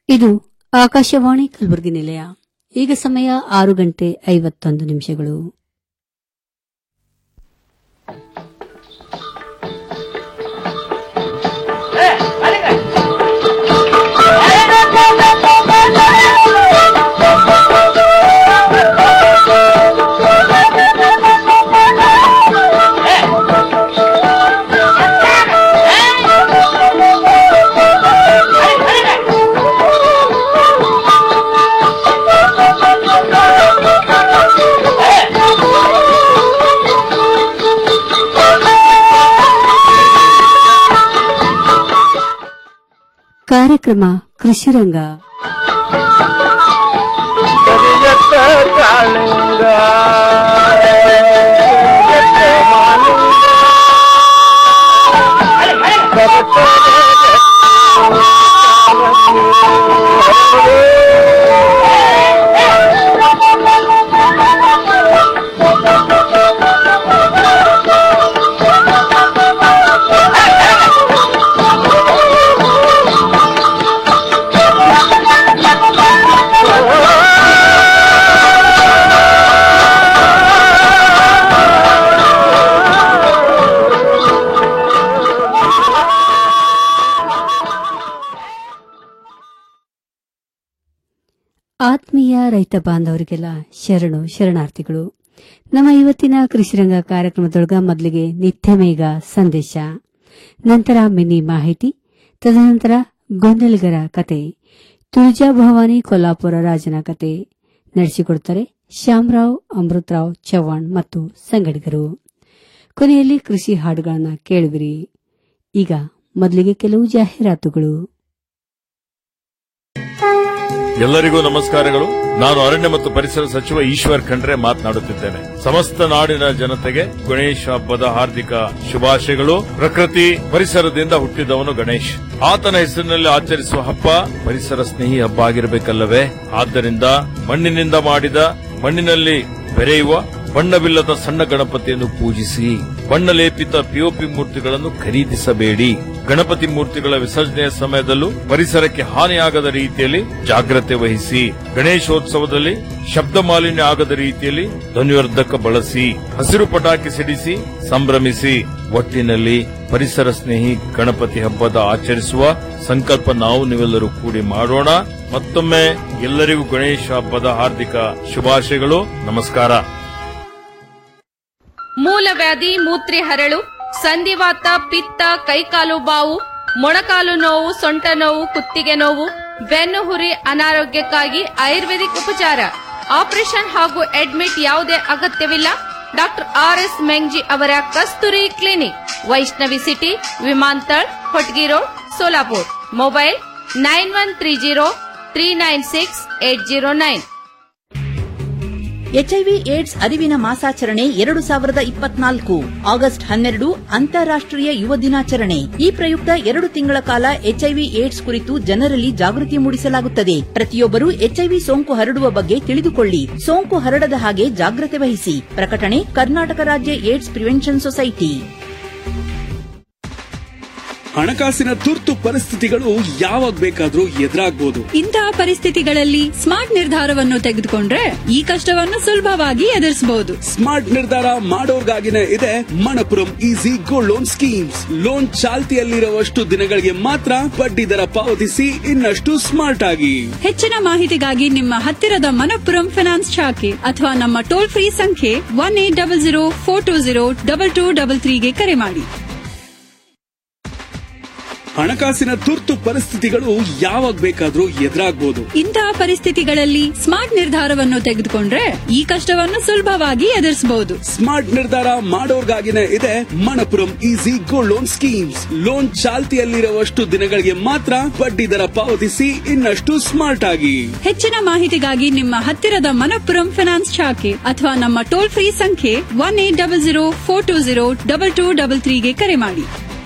ಇದು ಆಕಾಶವಾಣಿ ಕಲಬುರಗಿ ನಿಲಯ ಈಗ ಸಮಯ ಆರು ಗಂಟೆ ಐವತ್ತೊಂದು ನಿಮಿಷಗಳು ಕಾರ್ಯಕ್ರಮ ಕೃಷಿರಂಗ ಕರಿಯತ್ತ ಕಾಳಿಂಗ ಕರಿಯತ್ತ ಮಾಲಿಂಗ ಆತ್ಮೀಯ ರೈತ ಬಾಂಧವರಿಗೆಲ್ಲ ಶರಣು ಶರಣಾರ್ಥಿಗಳು ನಮ್ಮ ಇವತ್ತಿನ ಕೃಷಿರಂಗ ಕಾರ್ಯಕ್ರಮದೊಳಗ ಮೊದಲಿಗೆ ನಿತ್ಯಮೇಘ ಸಂದೇಶ ನಂತರ ಮಿನಿ ಮಾಹಿತಿ ತದನಂತರ ಗೊಂದಲಿಗರ ಕತೆ ತುಳಜಾ ಭವಾನಿ ಕೊಲ್ಲಾಪುರ ರಾಜನ ಕತೆ ನಡೆಸಿಕೊಡುತ್ತಾರೆ ಶ್ಯಾಮರಾವ್ ಅಮೃತರಾವ್ ಚವ್ಹಾಣ್ ಮತ್ತು ಸಂಗಡಿಗರು ಕೊನೆಯಲ್ಲಿ ಕೃಷಿ ಹಾಡುಗಳನ್ನು ಕೇಳುವಿರಿ ಈಗ ಮೊದಲಿಗೆ ಕೆಲವು ಜಾಹೀರಾತುಗಳು ಎಲ್ಲರಿಗೂ ನಮಸ್ಕಾರಗಳು ನಾನು ಅರಣ್ಯ ಮತ್ತು ಪರಿಸರ ಸಚಿವ ಈಶ್ವರ್ ಖಂಡ್ರೆ ಮಾತನಾಡುತ್ತಿದ್ದೇನೆ ಸಮಸ್ತ ನಾಡಿನ ಜನತೆಗೆ ಗಣೇಶ ಹಬ್ಬದ ಹಾರ್ದಿಕ ಶುಭಾಶಯಗಳು ಪ್ರಕೃತಿ ಪರಿಸರದಿಂದ ಹುಟ್ಟಿದವನು ಗಣೇಶ್ ಆತನ ಹೆಸರಿನಲ್ಲಿ ಆಚರಿಸುವ ಹಬ್ಬ ಪರಿಸರ ಸ್ನೇಹಿ ಹಬ್ಬ ಆಗಿರಬೇಕಲ್ಲವೇ ಆದ್ದರಿಂದ ಮಣ್ಣಿನಿಂದ ಮಾಡಿದ ಮಣ್ಣಿನಲ್ಲಿ ಬೆರೆಯುವ ಬಣ್ಣವಿಲ್ಲದ ಸಣ್ಣ ಗಣಪತಿಯನ್ನು ಪೂಜಿಸಿ ಬಣ್ಣ ಲೇಪಿತ ಪಿಒಪಿ ಮೂರ್ತಿಗಳನ್ನು ಖರೀದಿಸಬೇಡಿ ಗಣಪತಿ ಮೂರ್ತಿಗಳ ವಿಸರ್ಜನೆಯ ಸಮಯದಲ್ಲೂ ಪರಿಸರಕ್ಕೆ ಹಾನಿಯಾಗದ ರೀತಿಯಲ್ಲಿ ಜಾಗ್ರತೆ ವಹಿಸಿ ಗಣೇಶೋತ್ಸವದಲ್ಲಿ ಶಬ್ದ ಮಾಲಿನ್ಯ ಆಗದ ರೀತಿಯಲ್ಲಿ ಧ್ವನಿವರ್ಧಕ ಬಳಸಿ ಹಸಿರು ಪಟಾಕಿ ಸಿಡಿಸಿ ಸಂಭ್ರಮಿಸಿ ಒಟ್ಟಿನಲ್ಲಿ ಪರಿಸರ ಸ್ನೇಹಿ ಗಣಪತಿ ಹಬ್ಬದ ಆಚರಿಸುವ ಸಂಕಲ್ಪ ನಾವು ನೀವೆಲ್ಲರೂ ಕೂಡಿ ಮಾಡೋಣ ಮತ್ತೊಮ್ಮೆ ಎಲ್ಲರಿಗೂ ಗಣೇಶ ಹಬ್ಬದ ಹಾರ್ದಿಕ ಶುಭಾಶಯಗಳು ನಮಸ್ಕಾರ ಮೂಲವ್ಯಾಧಿ ಮೂತ್ರಿ ಹರಳು ಸಂಧಿವಾತ ಪಿತ್ತ ಕೈಕಾಲು ಬಾವು ಮೊಣಕಾಲು ನೋವು ಸೊಂಟ ನೋವು ಕುತ್ತಿಗೆ ನೋವು ಬೆನ್ನು ಹುರಿ ಅನಾರೋಗ್ಯಕ್ಕಾಗಿ ಆಯುರ್ವೇದಿಕ್ ಉಪಚಾರ ಆಪರೇಷನ್ ಹಾಗೂ ಅಡ್ಮಿಟ್ ಯಾವುದೇ ಅಗತ್ಯವಿಲ್ಲ ಡಾಕ್ಟರ್ ಆರ್ ಎಸ್ ಮೆಂಗ್ಜಿ ಅವರ Kasturi clinic Vaishnavi city Vimantal Hotgi road Solapur mobile nine one three zero three nine six eight zero nine HIV AIDS ಅರಿವಿನ ಮಾಸಾಚರಣೆ ಎರಡು ಸಾವಿರದ ಇಪ್ಪತ್ನಾಲ್ಕು ಆಗಸ್ಟ್ ಹನ್ನೆರಡು ಅಂತಾರಾಷ್ಟ್ರೀಯ ಯುವ ದಿನಾಚರಣೆ ಈ ಪ್ರಯುಕ್ತ ಎರಡು ತಿಂಗಳ ಕಾಲ ಎಚ್ಐವಿ ಏಡ್ಸ್ ಕುರಿತು ಜನರಲ್ಲಿ ಜಾಗೃತಿ ಮೂಡಿಸಲಾಗುತ್ತದೆ ಪ್ರತಿಯೊಬ್ಬರು ಎಚ್ಐವಿ ಸೋಂಕು ಹರಡುವ ಬಗ್ಗೆ ತಿಳಿದುಕೊಳ್ಳಿ ಸೋಂಕು ಹರಡದ ಹಾಗೆ ಜಾಗ್ರತೆ ವಹಿಸಿ ಪ್ರಕಟಣೆ ಕರ್ನಾಟಕ ರಾಜ್ಯ ಏಡ್ಸ್ ಪ್ರಿವೆನ್ಷನ್ ಸೊಸೈಟಿ ಹಣಕಾಸಿನ ತುರ್ತು ಪರಿಸ್ಥಿತಿಗಳು ಯಾವಾಗ ಬೇಕಾದ್ರೂ ಎದುರಾಗ್ಬೋದು ಇಂತಹ ಪರಿಸ್ಥಿತಿಗಳಲ್ಲಿ ಸ್ಮಾರ್ಟ್ ನಿರ್ಧಾರವನ್ನು ತೆಗೆದುಕೊಂಡ್ರೆ ಈ ಕಷ್ಟವನ್ನು ಸುಲಭವಾಗಿ ಎದುರಿಸಬಹುದು ಸ್ಮಾರ್ಟ್ ನಿರ್ಧಾರ ಮಾಡೋರ್ಗಾಗಿನೇ ಇದೆ Manappuram easy gold loan schemes loan ಚಾಲ್ತಿಯಲ್ಲಿರುವಷ್ಟು ದಿನಗಳಿಗೆ ಮಾತ್ರ ಬಡ್ಡಿ ದರ ಪಾವತಿಸಿ ಇನ್ನಷ್ಟು ಸ್ಮಾರ್ಟ್ ಆಗಿ ಹೆಚ್ಚಿನ ಮಾಹಿತಿಗಾಗಿ ನಿಮ್ಮ ಹತ್ತಿರದ ಮನಪ್ಪುರಂ ಫೈನಾನ್ಸ್ ಶಾಖೆ ಅಥವಾ ನಮ್ಮ ಟೋಲ್ ಫ್ರೀ ಸಂಖ್ಯೆ one eight double zero four two zero double two double ತ್ರೀಗೆ ಕರೆ ಮಾಡಿ ಹಣಕಾಸಿನ ತುರ್ತು ಪರಿಸ್ಥಿತಿಗಳು ಯಾವಾಗ ಬೇಕಾದ್ರೂ ಎದುರಾಗ್ಬೋದು ಇಂತಹ ಪರಿಸ್ಥಿತಿಗಳಲ್ಲಿ ಸ್ಮಾರ್ಟ್ ನಿರ್ಧಾರವನ್ನು ತೆಗೆದುಕೊಂಡ್ರೆ ಈ ಕಷ್ಟವನ್ನು ಸುಲಭವಾಗಿ ಎದುರಿಸಬಹುದು ಸ್ಮಾರ್ಟ್ ನಿರ್ಧಾರ ಮಾಡೋರ್ಗಾಗಿನೇ ಇದೆ Manappuram easy gold loan schemes loan ಚಾಲ್ತಿಯಲ್ಲಿರುವಷ್ಟು ದಿನಗಳಿಗೆ ಮಾತ್ರ ಬಡ್ಡಿ ದರ ಪಾವತಿಸಿ ಇನ್ನಷ್ಟು ಸ್ಮಾರ್ಟ್ ಆಗಿ ಹೆಚ್ಚಿನ ಮಾಹಿತಿಗಾಗಿ ನಿಮ್ಮ ಹತ್ತಿರದ ಮನಪ್ಪುರಂ ಫೈನಾನ್ಸ್ ಶಾಖೆ ಅಥವಾ ನಮ್ಮ ಟೋಲ್ ಫ್ರೀ ಸಂಖ್ಯೆ one eight double zero four two zero double two double ತ್ರೀಗೆ ಕರೆ ಮಾಡಿ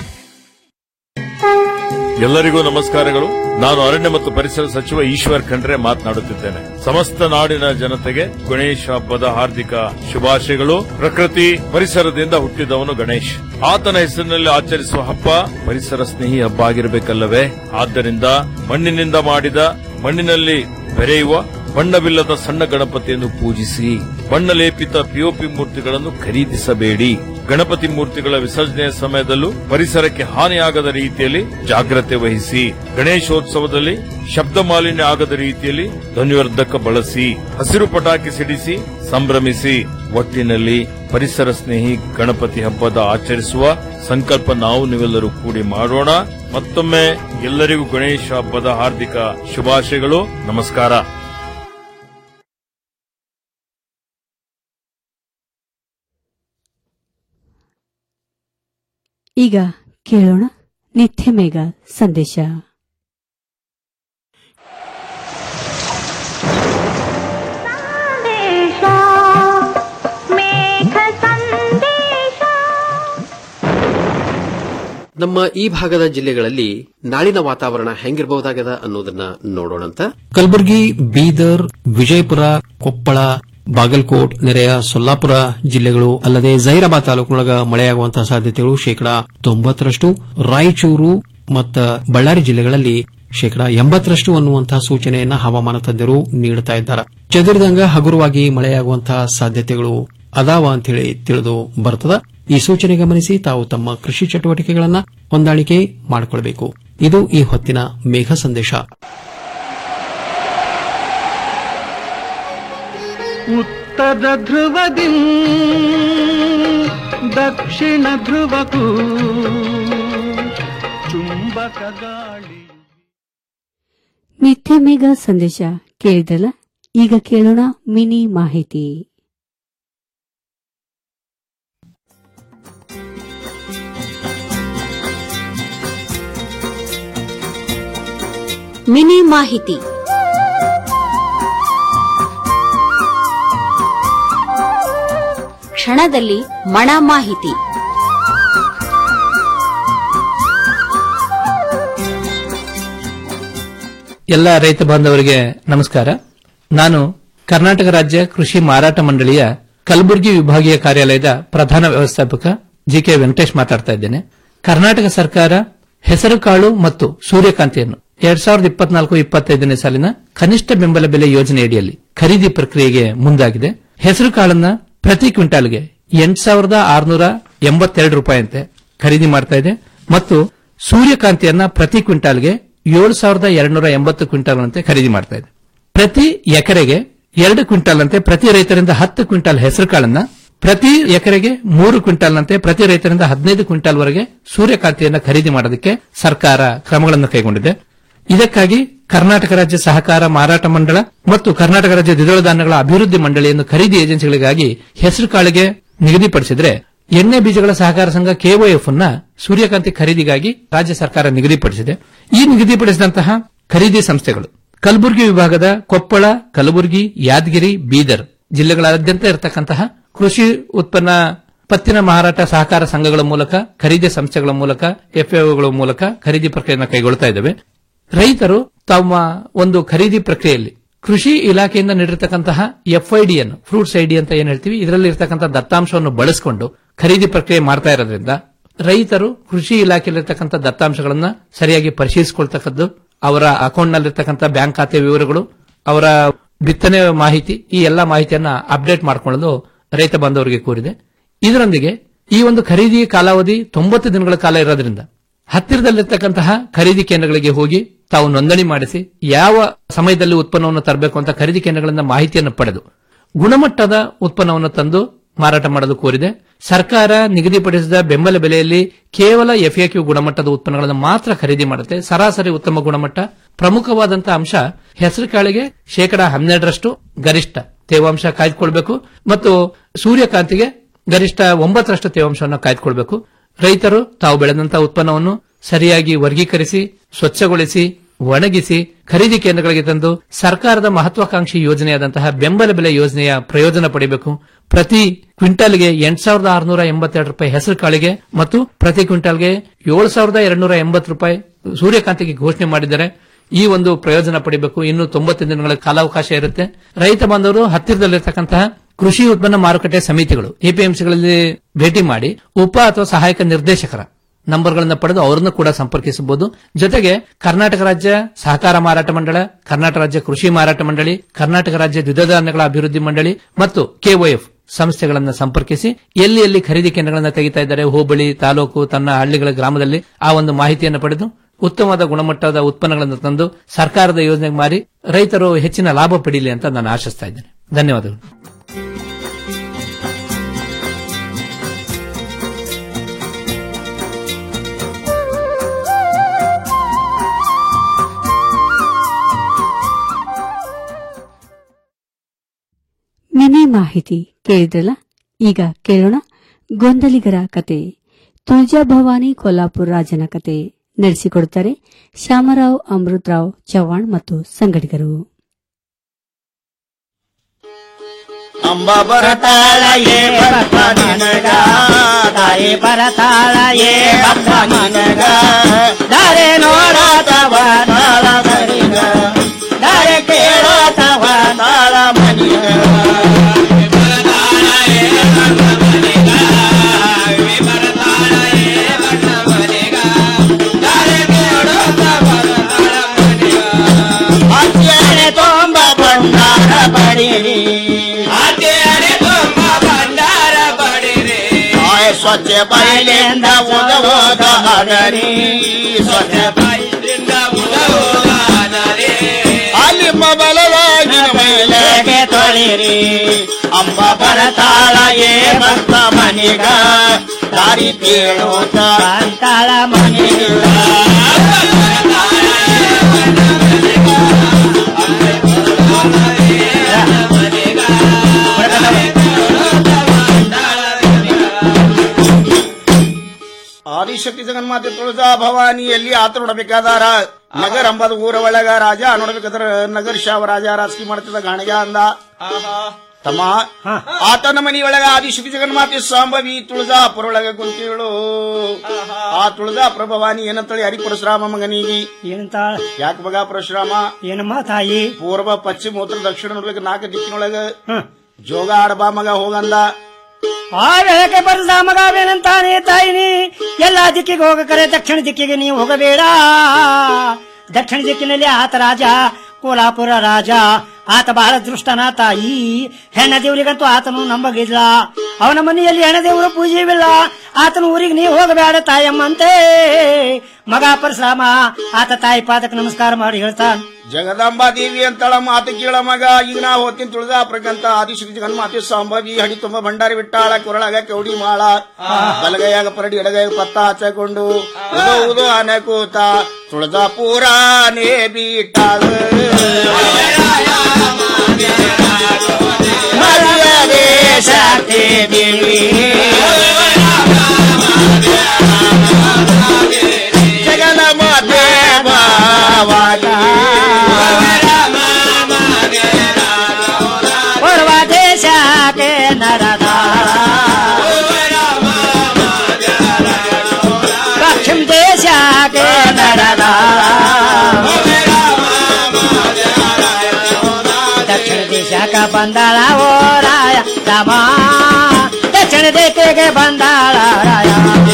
ಎಲ್ಲರಿಗೂ ನಮಸ್ಕಾರಗಳು ನಾನು ಅರಣ್ಯ ಮತ್ತು ಪರಿಸರ ಸಚಿವ ಈಶ್ವರ್ ಖಂಡ್ರೆ ಮಾತನಾಡುತ್ತಿದ್ದೇನೆ ಸಮಸ್ತ ನಾಡಿನ ಜನತೆಗೆ ಗಣೇಶ ಹಬ್ಬದ ಹಾರ್ದಿಕ ಶುಭಾಶಯಗಳು ಪ್ರಕೃತಿ ಪರಿಸರದಿಂದ ಹುಟ್ಟಿದವನು ಗಣೇಶ್ ಆತನ ಹೆಸರಿನಲ್ಲಿ ಆಚರಿಸುವ ಹಬ್ಬ ಪರಿಸರ ಸ್ನೇಹಿ ಹಬ್ಬ ಆಗಿರಬೇಕಲ್ಲವೇ ಆದ್ದರಿಂದ ಮಣ್ಣಿನಿಂದ ಮಾಡಿದ ಮಣ್ಣಿನಲ್ಲಿ ಬೆರೆಯುವ ಬಣ್ಣವಿಲ್ಲದ ಸಣ್ಣ ಗಣಪತಿಯನ್ನು ಪೂಜಿಸಿ ಬಣ್ಣ ಲೇಪಿತ ಪಿಒಪಿ ಮೂರ್ತಿಗಳನ್ನು ಖರೀದಿಸಬೇಡಿ ಗಣಪತಿ ಮೂರ್ತಿಗಳ ವಿಸರ್ಜನೆಯ ಸಮಯದಲ್ಲೂ ಪರಿಸರಕ್ಕೆ ಹಾನಿಯಾಗದ ರೀತಿಯಲ್ಲಿ ಜಾಗ್ರತೆ ವಹಿಸಿ ಗಣೇಶೋತ್ಸವದಲ್ಲಿ ಶಬ್ದ ಮಾಲಿನ್ಯ ಆಗದ ರೀತಿಯಲ್ಲಿ ಧ್ವನಿವರ್ಧಕ ಬಳಸಿ ಹಸಿರು ಪಟಾಕಿ ಸಿಡಿಸಿ ಸಂಭ್ರಮಿಸಿ ಒಟ್ಟಿನಲ್ಲಿ ಪರಿಸರ ಸ್ನೇಹಿ ಗಣಪತಿ ಹಬ್ಬದ ಆಚರಿಸುವ ಸಂಕಲ್ಪ ನಾವು ನೀವೆಲ್ಲರೂ ಕೂಡಿ ಮಾಡೋಣ ಮತ್ತೊಮ್ಮೆ ಎಲ್ಲರಿಗೂ ಗಣೇಶ ಹಬ್ಬದ ಹಾರ್ದಿಕ ಶುಭಾಶಯಗಳು ನಮಸ್ಕಾರ ಈಗ ಕೇಳೋಣ ನಿತ್ಯ ಮೇಘ ಸಂದೇಶ ನಮ್ಮ ಈ ಭಾಗದ ಜಿಲ್ಲೆಗಳಲ್ಲಿ ನಾಳಿನ ವಾತಾವರಣ ಹೆಂಗಿರಬಹುದಾಗದ ಅನ್ನೋದನ್ನ ನೋಡೋಣಂತ ಕಲಬುರಗಿ ಬೀದರ್ ವಿಜಯಪುರ ಕೊಪ್ಪಳ ಬಾಗಲಕೋಟ್ ನೆರೆಯ ಸೊಲ್ಲಾಪುರ ಜಿಲ್ಲೆಗಳು ಅಲ್ಲದೆ ಜೈರಾಬಾದ್ ತಾಲೂಕಿನೊಳಗ ಮಳೆಯಾಗುವಂತಹ ಸಾಧ್ಯತೆಗಳು ಶೇಕಡಾ ತೊಂಬತ್ತರಷ್ಟು ರಾಯಚೂರು ಮತ್ತು ಬಳ್ಳಾರಿ ಜಿಲ್ಲೆಗಳಲ್ಲಿ ಶೇಕಡಾ ಎಂಬತ್ತರಷ್ಟು ಅನ್ನುವಂತಹ ಸೂಚನೆಯನ್ನ ಹವಾಮಾನ ತಜ್ಞರು ನೀಡುತ್ತಾ ಇದ್ದಾರೆ ಚದುರಿದಂಗ ಹಗುರವಾಗಿ ಮಳೆಯಾಗುವಂತಹ ಸಾಧ್ಯತೆಗಳು ಅದಾವ ಅಂತೇಳಿ ತಿಳಿದು ಬರ್ತದ ಈ ಸೂಚನೆ ಗಮನಿಸಿ ತಾವು ತಮ್ಮ ಕೃಷಿ ಚಟುವಟಿಕೆಗಳನ್ನ ಹೊಂದಾಣಿಕೆ ಮಾಡಿಕೊಳ್ಳಬೇಕು ಇದು ಈ ಹೊತ್ತಿನ ಮೇಘ ಸಂದೇಶ ಉತ್ತರ ಧ್ರುವದಿ ದಕ್ಷಿಣ ಧ್ರುವಕ್ಕೂ ಚುಂಬಕ ಗಾಳಿ ನಿತ್ಯ ಮೇಘ ಸಂದೇಶ ಕೇಳಿದ್ರಲ್ಲ ಈಗ ಕೇಳೋಣ ಮಿನಿ ಮಾಹಿತಿ ಮಿನಿ ಮಾಹಿತಿ ಕ್ಷಣದಲ್ಲಿ ಮಣ ಮಾಹಿತಿ ಎಲ್ಲ ರೈತ ಬಾಂಧವರಿಗೆ ನಮಸ್ಕಾರ ನಾನು ಕರ್ನಾಟಕ ರಾಜ್ಯ ಕೃಷಿ ಮಾರಾಟ ಮಂಡಳಿಯ ಕಲಬುರಗಿ ವಿಭಾಗೀಯ ಕಾರ್ಯಾಲಯದ ಪ್ರಧಾನ ವ್ಯವಸ್ಥಾಪಕ ಜಿಕೆ ವೆಂಕಟೇಶ್ ಮಾತಾಡ್ತಾ ಇದ್ದೇನೆ ಕರ್ನಾಟಕ ಸರ್ಕಾರ ಹೆಸರುಕಾಳು ಮತ್ತು ಸೂರ್ಯಕಾಂತಿಯನ್ನು ಎರಡ್ ಸಾವಿರದ ಇಪ್ಪತ್ನಾಲ್ಕು ಇಪ್ಪತ್ತೈದನೇ ಸಾಲಿನ ಕನಿಷ್ಠ ಬೆಂಬಲ ಬೆಲೆ ಯೋಜನೆಯಡಿಯಲ್ಲಿ ಖರೀದಿ ಪ್ರಕ್ರಿಯೆಗೆ ಮುಂದಾಗಿದೆ ಹೆಸರುಕಾಳನ್ನ ಪ್ರತಿ ಕ್ವಿಂಟಾಲ್ಗೆ ಎಂಟು ಸಾವಿರದ ಆರುನೂರ ಎಂಬತ್ತೆರಡು ರೂಪಾಯಿಯಂತೆ ಖರೀದಿ ಮಾಡ್ತಾ ಇದೆ ಮತ್ತು ಸೂರ್ಯಕಾಂತಿಯನ್ನ ಪ್ರತಿ ಕ್ವಿಂಟಾಲ್ಗೆ ಏಳು ಸಾವಿರದ ಎರಡ್ನೂರ ಎಂಬತ್ತು ಕ್ವಿಂಟಾಲ್ನಂತೆ ಖರೀದಿ ಮಾಡ್ತಾ ಇದೆ ಪ್ರತಿ ಎಕರೆಗೆ ಎರಡು ಕ್ವಿಂಟಾಲ್ ಅಂತೆ ಪ್ರತಿ ರೈತರಿಂದ ಹತ್ತು ಕ್ವಿಂಟಾಲ್ ಹೆಸರುಕಾಳನ್ನ ಪ್ರತಿ ಎಕರೆಗೆ ಮೂರು ಕ್ವಿಂಟಾಲ್ನಂತೆ ಪ್ರತಿ ರೈತರಿಂದ ಹದಿನೈದು ಕ್ವಿಂಟಾಲ್ ವರೆಗೆ ಸೂರ್ಯಕಾಂತಿಯನ್ನ ಖರೀದಿ ಮಾಡೋದಕ್ಕೆ ಸರ್ಕಾರ ಕ್ರಮಗಳನ್ನು ಕೈಗೊಂಡಿದೆ ಇದಕ್ಕಾಗಿ ಕರ್ನಾಟಕ ರಾಜ್ಯ ಸಹಕಾರ ಮಾರಾಟ ಮಂಡಳ ಮತ್ತು ಕರ್ನಾಟಕ ರಾಜ್ಯ ದ್ವಿದಳ ಧಾನ್ಯಗಳ ಅಭಿವೃದ್ಧಿ ಮಂಡಳಿಯನ್ನು ಖರೀದಿ ಏಜೆನ್ಸಿಗಳಿಗಾಗಿ ಹೆಸರುಕಾಳಿಗೆ ನಿಗದಿಪಡಿಸಿದ್ರೆ ಎಣ್ಣೆ ಬೀಜಗಳ ಸಹಕಾರ ಸಂಘ ಕೆಒಎಫ್ ಅನ್ನ ಸೂರ್ಯಕಾಂತಿ ಖರೀದಿಗಾಗಿ ರಾಜ್ಯ ಸರ್ಕಾರ ನಿಗದಿಪಡಿಸಿದೆ ಈ ನಿಗದಿಪಡಿಸಿದಂತಹ ಖರೀದಿ ಸಂಸ್ಥೆಗಳು ಕಲಬುರಗಿ ವಿಭಾಗದ ಕೊಪ್ಪಳ ಕಲಬುರಗಿ ಯಾದಗಿರಿ ಬೀದರ್ ಜಿಲ್ಲೆಗಳಾದ್ಯಂತ ಇರತಕ್ಕಂತಹ ಕೃಷಿ ಉತ್ಪನ್ನ ಪತ್ತಿನ ಮಾರಾಟ ಸಹಕಾರ ಸಂಘಗಳ ಮೂಲಕ ಖರೀದಿ ಸಂಸ್ಥೆಗಳ ಮೂಲಕ ಎಫ್ಎಒಗಳ ಮೂಲಕ ಖರೀದಿ ಪ್ರಕ್ರಿಯೆಯನ್ನು ಕೈಗೊಳ್ತಾ ಇದ್ದಾವೆ ರೈತರು ತಮ್ಮ ಒಂದು ಖರೀದಿ ಪ್ರಕ್ರಿಯೆಯಲ್ಲಿ ಕೃಷಿ ಇಲಾಖೆಯಿಂದ ನೀಡಿರತಕ್ಕಂತಹ ಎಫ್ಐಡಿ ಅನ್ನು ಫ್ರೂಟ್ಸ್ ಐಡಿ ಅಂತ ಏನ್ ಹೇಳ್ತೀವಿ ಇದರಲ್ಲಿ ಇರತಕ್ಕಂತಹ ದತ್ತಾಂಶವನ್ನು ಬಳಸಿಕೊಂಡು ಖರೀದಿ ಪ್ರಕ್ರಿಯೆ ಮಾಡ್ತಾ ಇರೋದ್ರಿಂದ ರೈತರು ಕೃಷಿ ಇಲಾಖೆಯಲ್ಲಿರ್ತಕ್ಕಂಥ ದತ್ತಾಂಶಗಳನ್ನ ಸರಿಯಾಗಿ ಪರಿಶೀಲಿಸಿಕೊಳ್ತಕ್ಕದ್ದು ಅವರ ಅಕೌಂಟ್ನಲ್ಲಿರ್ತಕ್ಕಂಥ ಬ್ಯಾಂಕ್ ಖಾತೆ ವಿವರಗಳು ಅವರ ಬಿತ್ತನೆ ಮಾಹಿತಿ ಈ ಎಲ್ಲಾ ಮಾಹಿತಿಯನ್ನ ಅಪ್ಡೇಟ್ ಮಾಡಿಕೊಳ್ಳಲು ರೈತ ಬಾಂಧವರಿಗೆ ಕೋರಿದೆ ಇದರೊಂದಿಗೆ ಈ ಒಂದು ಖರೀದಿ ಕಾಲಾವಧಿ ತೊಂಬತ್ತು ದಿನಗಳ ಕಾಲ ಇರೋದ್ರಿಂದ ಹತ್ತಿರದಲ್ಲಿರ್ತಕ್ಕಂತಹ ಖರೀದಿ ಕೇಂದ್ರಗಳಿಗೆ ಹೋಗಿ ತಾವು ನೋಂದಣಿ ಮಾಡಿಸಿ ಯಾವ ಸಮಯದಲ್ಲಿ ಉತ್ಪನ್ನವನ್ನು ತರಬೇಕು ಅಂತ ಖರೀದಿ ಕೇಂದ್ರಗಳಿಂದ ಮಾಹಿತಿಯನ್ನು ಪಡೆದು ಗುಣಮಟ್ಟದ ಉತ್ಪನ್ನವನ್ನು ತಂದು ಮಾರಾಟ ಮಾಡಲು ಕೋರಿದೆ ಸರ್ಕಾರ ನಿಗದಿಪಡಿಸಿದ ಬೆಂಬಲ ಬೆಲೆಯಲ್ಲಿ ಕೇವಲ ಎಫ್ಎಕ್ಯೂ ಗುಣಮಟ್ಟದ ಉತ್ಪನ್ನಗಳನ್ನು ಮಾತ್ರ ಖರೀದಿ ಮಾಡುತ್ತೆ ಸರಾಸರಿ ಉತ್ತಮ ಗುಣಮಟ್ಟ ಪ್ರಮುಖವಾದಂತಹ ಅಂಶ ಹೆಸರುಕಾಳಿಗೆ ಶೇಕಡಾ ಹನ್ನೆರಡರಷ್ಟು ಗರಿಷ್ಠ ತೇವಾಂಶ ಕಾಯ್ದುಕೊಳ್ಬೇಕು ಮತ್ತು ಸೂರ್ಯಕಾಂತಿಗೆ ಗರಿಷ್ಠ ಒಂಬತ್ತರಷ್ಟು ತೇವಾಂಶವನ್ನು ಕಾಯ್ದುಕೊಳ್ಬೇಕು ರೈತರು ತಾವು ಬೆಳೆದಂತಹ ಉತ್ಪನ್ನವನ್ನು ಸರಿಯಾಗಿ ವರ್ಗೀಕರಿಸಿ ಸ್ವಚ್ಛಗೊಳಿಸಿ ಒಣಗಿಸಿ ಖರೀದಿ ಕೇಂದ್ರಗಳಿಗೆ ತಂದು ಸರ್ಕಾರದ ಮಹತ್ವಾಕಾಂಕ್ಷಿ ಯೋಜನೆಯಾದಂತಹ ಬೆಂಬಲ ಬೆಲೆ ಯೋಜನೆಯ ಪ್ರಯೋಜನ ಪಡೆಯಬೇಕು ಪ್ರತಿ ಕ್ವಿಂಟಾಲ್ಗೆ ಎಂಟ್ ಸಾವಿರದ ಆರುನೂರ ಎಂಬತ್ತೆರಡು ರೂಪಾಯಿ ಹೆಸರು ಕಾಳಿಗೆ ಮತ್ತು ಪ್ರತಿ ಕ್ವಿಂಟಾಲ್ಗೆ ಏಳು ಸಾವಿರದ ಎರಡ್ನೂರ ಎಂಬತ್ತು ರೂಪಾಯಿ ಸೂರ್ಯಕಾಂತಿಗೆ ಘೋಷಣೆ ಮಾಡಿದ್ದಾರೆ ಈ ಒಂದು ಪ್ರಯೋಜನ ಪಡೆಯಬೇಕು ಇನ್ನು ತೊಂಬತ್ತು ದಿನಗಳ ಕಾಲಾವಕಾಶ ಇರುತ್ತೆ ರೈತ ಬಾಂಧವರು ಹತ್ತಿರದಲ್ಲಿರ್ತಕ್ಕಂತಹ ಕೃಷಿ ಉತ್ಪನ್ನ ಮಾರುಕಟ್ಟೆ ಸಮಿತಿಗಳು ಎಪಿಎಂಸಿಗಳಲ್ಲಿ ಭೇಟಿ ಮಾಡಿ ಉಪ ಅಥವಾ ಸಹಾಯಕ ನಿರ್ದೇಶಕರ ನಂಬರ್ಗಳನ್ನ ಪಡೆದು ಅವರನ್ನು ಕೂಡ ಸಂಪರ್ಕಿಸಬಹುದು ಜೊತೆಗೆ ಕರ್ನಾಟಕ ರಾಜ್ಯ ಸಹಕಾರ ಮಾರಾಟ ಮಂಡಳ ಕರ್ನಾಟಕ ರಾಜ್ಯ ಕೃಷಿ ಮಾರಾಟ ಮಂಡಳಿ ಕರ್ನಾಟಕ ರಾಜ್ಯ ದ್ವಿದಳ ಧಾನ್ಯಗಳ ಅಭಿವೃದ್ಧಿ ಮಂಡಳಿ ಮತ್ತು ಕೆಒಎಫ್ ಸಂಸ್ಥೆಗಳನ್ನ ಸಂಪರ್ಕಿಸಿ ಎಲ್ಲಿ ಎಲ್ಲಿ ಖರೀದಿ ಕೇಂದ್ರಗಳನ್ನ ತೆಗಿತಾ ಇದ್ದಾರೆ ಹೋಬಳಿ ತಾಲೂಕು ತನ್ನ ಹಳ್ಳಿಗಳ ಗ್ರಾಮದಲ್ಲಿ ಆ ಒಂದು ಮಾಹಿತಿಯನ್ನು ಪಡೆದು ಉತ್ತಮವಾದ ಗುಣಮಟ್ಟದ ಉತ್ಪನ್ನಗಳನ್ನು ತಂದು ಸರ್ಕಾರದ ಯೋಜನೆಗೆ ಮಾರಿ ರೈತರು ಹೆಚ್ಚಿನ ಲಾಭ ಪಡೀಲಿ ಅಂತ ನಾನು ಆಶಿಸ್ತಾ ಇದ್ದೇನೆ ಧನ್ಯವಾದಗಳು ಮಿನಿ ಮಾಹಿತಿ ಕೇಳಿದ್ರಲ್ಲ ಈಗ ಕೇಳೋಣ ಗೊಂದಲಿಗರ ಕತೆ ತುಳಜಾ ಭವಾನಿ ಕೊಲ್ಲಾಪುರ ರಾಜನ ಕತೆ ನಡೆಸಿಕೊಡುತ್ತಾರೆ ಶ್ಯಾಮರಾವ್ ಅಮೃತರಾವ್ ಚವ್ಹಾಣ್ ಮತ್ತು ಸಂಗಡಿಗರು ಅಂಬ ಬರತಾಳ ಏ ಭಕ್ತ ನಿನಗ ತಾಯಿ ಬರತಾಳ ಏ ಭಕ್ತ ನಿನಗ ದಾರೆ ನೋಡತವ ತಾಳ ಮನಿಗ ದಾರೆ ಕೇಳತವ ತಾಳ ಮನಿಗ ಅಜ್ಜನೆ ತೊಂಬ ಬಂಗಾರ ಬಡಿರಿ ಅಜ್ಜನೆ ತೊಂಬ ಬಂಗಾರ ಬಡಿರಿ ಆಯ ಸ್ವಚ್ಛ ಬಯಲಿಂದ ಉದವೋದ ಹಗರಿ ಸ್ವಚ್ಛ ಬಯಲಿಂದ ಉದವೋದ ಹಗರಿ ಅಲ್ಲಿ ಬಲವಾಗಿನ ಮೈಲೆಗೆ ತೊಳಿರಿ ಅಂಬ ಬರತಾಳ ಏ ಭಕ್ತ ಮನಿಗ ದಾರಿ ಕೇಳೋತ ಅಂತಾಳ ಮನಿಗ ಆದಿಶಕ್ತಿ ಜಗನ್ಮಾತೆ ತುಳಜಾ ಭವಾನಿಯಲ್ಲಿ ಆತ ನೋಡಬೇಕಾದಾರ ನಗರ ಅಂಬದ ಊರ ಒಳಗ ರಾಜ ನೋಡ್ಬೇಕಾದ್ರ ನಗರ ಶಾವ ರಾಜ ರಾಜಕೀಯ ಮಾಡ್ತಿದ್ದ ಗಾಣಿಗ ಅಂದ ತಮ್ಮ ಆತನ ಮನೆಯೊಳಗ ಆದಿಶಕ್ತಿ ಜಗನ್ಮಾತೆ ಸಾಂಬವಿ ತುಳಜಾಪುರ ಒಳಗ ಕುಂತಿಳು ಆ ತುಳಜಾಪುರ ಭವಾನಿ ಏನಂತೇಳಿ ಹರಿ ಪರಶುರಾಮ ಮಗನಿಗೆ ಏನಂತ ಯಾಕೆ ಮಗ ಪರಶುರಾಮ ಏನಮ್ಮ ತಾಯಿ ಪೂರ್ವ ಪಶ್ಚಿಮ ಉತ್ತರ ದಕ್ಷಿಣ ನೋಡ್ಬೇಕು ನಾಲ್ಕು ದಿಕ್ಕಿನೊಳಗ ಜೋಗ ಆಡಬಾ ಮಗ ಹೋಗಂದ ಆ ವೇಳಕ್ಕೆ ಬರದ ಮಗವೇನಂತಾನೆ ತಾಯಿನಿ ಎಲ್ಲಾ ದಿಕ್ಕಿಗೆ ಹೋಗಕರೆ ದಕ್ಷಿಣ ದಿಕ್ಕಿಗೆ ನೀವು ಹೋಗಬೇಡ ದಕ್ಷಿಣ ದಿಕ್ಕಿನಲ್ಲಿ ಆತ ರಾಜ ಕೋಲಾಪುರ ರಾಜ ಆತ ಬಹಳ ದೃಷ್ಟನ ತಾಯಿ ಹೆಣ್ಣ ದೇವರಿಗಂತೂ ಆತನು ನಂಬಗಿಲ್ಲ ಅವನ ಮನೆಯಲ್ಲಿ ಹೆಣ್ಣ ದೇವರು ಪೂಜೆವಿಲ್ಲ ಆತನ ಊರಿಗೆ ನೀವು ಹೋಗಬೇಡ ತಾಯಮ್ಮಂತೆ ಮಗ ಪರಶುರಾಮ ಆತ ತಾಯಿ ಪಾದಕ್ಕೆ ನಮಸ್ಕಾರ ಮಾಡಿ ಹೇಳ್ತಾನ ಜಗದಾಂಬಾ ದೇವಿ ಅಂತಳ ಮಾತು ಕೇಳ ಮಗ ಈಗ ನಾ ಹೋಗ್ತೀನಿ ತುಳಜಾಪುರಕ್ಕಂತ ಆದಿಶ್ರೀ ಜಗನ್ಮಾತೆ ಸಾಂಬವಿ ಹಡಿ ತುಂಬ ಭಂಡಾರಿ ಬಿಟ್ಟಾಳ ಕೊರಳಾಗ ಕೌಡಿ ಮಾಳ ಬಲಗೈಯಾಗ ಪರಡಿ ಎಡಗೈಯಾಗ ಪತ್ತ ಹಚ್ಚಕೊಂಡು ಉದೋ ಉದೋ ಆನೆ ಕೂತ ತುಳಜಾಪುರಾನೇ ಬೀಟಾಳ ಮರ್ಯಾದೆ ಶಾಂತಿ ದೇವಿ ಜಗನ್ಮಾತೆ ಭಾವಾಗ ಪೂರ್ವ ದೇಶಕ್ಕೆ ನರದ ಪಶ್ಚಿಮ ದೇಶಕ್ಕೆ ನರದ ದಕ್ಷಿಣ ದೇಶಕ್ಕೆ ಬಂದಾಳ ಓ ರಾಯ ರಾಮ ದಕ್ಷಿಣ ದೇಶಕ್ಕೆ ಬಂದಾಳ ರಾಯ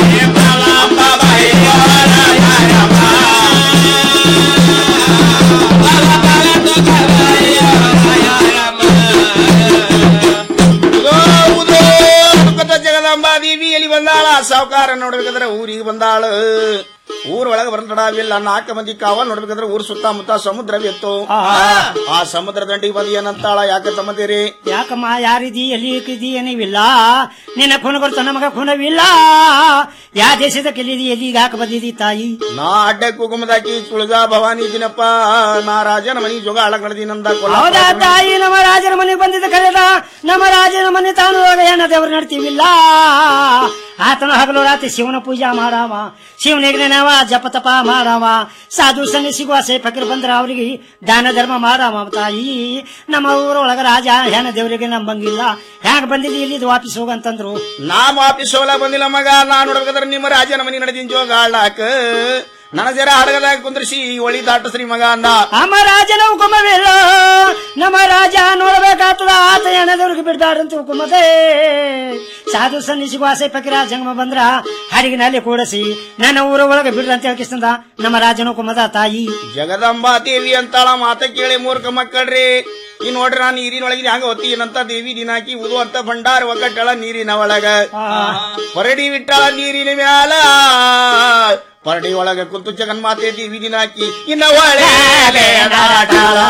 ಉದೋ ಉದೋ ಅನ್ಕೊತ ಜಗದಾಂಬಾ ದೇವಿ ಎಲ್ಲಿ ಬಂದಾಳ ಸಾವುಕಾರ ನೋಡ್ಬೇಕಾದ್ರೆ ಊರಿಗೆ ಬಂದಾಳ ಊರ್ ಒಳಗೆ ಬರ್ತಡಾವಿಲ್ಲ ನಾಲ್ಕು ಮಂದಿ ಕಾವ ನೋಡ್ಬೇಕಾದ್ರೆ ಊರ್ ಸುತ್ತಮುತ್ತ ಸಮುದ್ರವಿತ್ತು ಆ ಸಮುದ್ರ ದಂಡಿಗೆ ಬಂದು ಏನಂತಾಳ ಯಾಕೆ ತಮ್ಮದಿರಿ ಯಾಕಮ್ಮ ಯಾರಿದಿ ಎಲ್ಲಿ ಇಕ್ಕಿದಿ ಏನಿವಿಲ್ಲ ನಿನ್ನ ಖುನ ಬರ್ತ ನಮಗ ಖುನವಿಲ್ಲ ಯಾ ದೇಶದ ಕೆಲ್ಲಿದಿ ಎಲ್ಲಿ ಯಾಕೆ ಬಂದಿದಿ ತಾಯಿ ನಾ ಅಡ್ಡ ಕುಗುಮದಾಕಿ ತುಳಜಾ ಭವಾನಿ ದಿನಪ್ಪ ನಾ ರಾಜನ ಮನಿ ಜೋಗ ಆಳ ಕಡ್ದಿನಂದ ಹೌದಾ ತಾಯಿ ನಮ್ಮ ರಾಜನ ಮನೆಗೆ ಬಂದಿದ್ದ ಕರೆದ ನಮ್ಮ ರಾಜನ ಮನೆ ತಾನು ಹೆಣ್ಣ ದೇವರು ನಡ್ತೀವಿಲ್ಲ ಆತನ ಹಗಲು ರಾತ್ರಿ ಶಿವನ ಪೂಜಾ ಮಾಡಾವ ಶಿವನಿಗೆ ನೆನವ ಜಪ ತಪ ಮಾಡಾವ ಸಾಧು ಸಂಘ ಸಿಗುವ ಸೇ ಫಕೀರ್ ಬಂದ್ರ ಅವರಿಗೆ ದಾನ ಧರ್ಮ ಮಾಡಾವ ತಾಯಿ ನಮ್ಮ ಊರೊಳಗ ರಾಜ ಹೆಣ್ಣ ದೇವರಿಗೆ ನಂಬಂಗಿಲ್ಲ ಹ್ಯಾಗ ಬಂದಿದ್ದಿ ಇಲ್ಲಿ ವಾಪಸ್ ಹೋಗಂತಂದ್ರು ನಾ ವಾಪಿಸ್ ಹೋಗ್ಲಾಕ್ ಬಂದಿಲ್ಲ ಮಗ ನಾ ನೋಡ್ಬೇಕಾದ್ರೆ ನಿಮ್ಮ ರಾಜನ ಮನಿ ನಡೆದಿನ ಜೋಗ ಆಳಾಕ ನನ್ನ ಜರ ಹಡಗದಾಗ ಕುಂದ್ರಿಸಿ ಒಳಿ ದಾಟಸ್ರಿ ಮಗ ಅಂದ ನಮ್ಮ ರಾಜನ ಹುಕುಮವಿಲ್ಲ ನಮ್ಮ ರಾಜ ನೋಡ್ಬೇಕಾಗ್ತದ ಆತ ಎಣದವ್ರಿಗೆ ಬಿಡ್ದಾರಂತ ಹುಕುಮತೆ ಸಾಧು ಸನ್ನಿಸಿಗೂ ಆಸೆ ಫಕೀರ ಜಂಗಮ ಬಂದ್ರ ಹಡಗಿನಲ್ಲಿ ಕೂಡಿಸಿ ನನ್ನ ಊರ ಒಳಗೆ ಬಿಡ್ರ ಅಂತ ಹೇಳ್ಕಿಸ್ತಂದ ನಮ್ಮ ರಾಜನ ಹುಕುಮದ ತಾಯಿ ಜಗದಂಬಾ ದೇವಿ ಅಂತಾಳ ಮಾತ ಕೇಳಿ ಮೂರ್ಖ ಮಕ್ಕಳ್ರಿ ಈ ನೋಡ್ರಿ ನಾನು ನೀರಿನ ಒಳಗೆ ಹಂಗ ಹೊತ್ತೀನಂತ ದೇವಿ ದಿನಾಕಿ ಉದು ಅಂತ ಭಂಡಾರ ಒಕ್ಕಟ್ಟಳ ನೀರಿನ ಒಳಗ ಪರಡಿ ಬಿಟ್ಟಾಳ ನೀರಿನ ಮ್ಯಾಲ ಪರಡಿ ಒಳಗ ಕುಂತು ಜಗನ್ಮಾತೆ ದೇವಿ ದಿನಾಕಿ ಇನ್ನ ಒಳೆ ದಾಟಾಳ.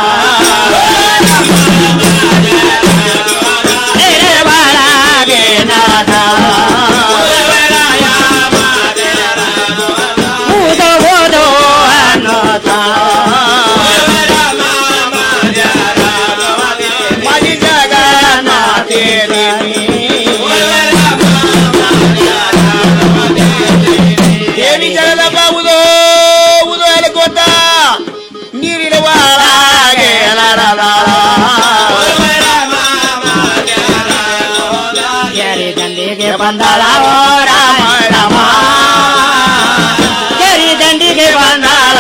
ಒಳಗೆ ನಾಟಾಳ. ಓದೋ ಓದೋ ಮದಿ ಜಗನ್ನಾಥೆ ದೇವಿ. ದೇವಿ ಜಗದಮ್ಮ ಉದೋ ಉದೋ ಎಲಕೋತ ನೀರಿನ ಒಳಗೆ ಕೆರೆ ದಂಡಿಗೆ ಬಂದಾಳ ಓ ರಾಮ ರಾಮ ಕೆರೆ ದಂಡಿಗೆ ಬಂದಾಳ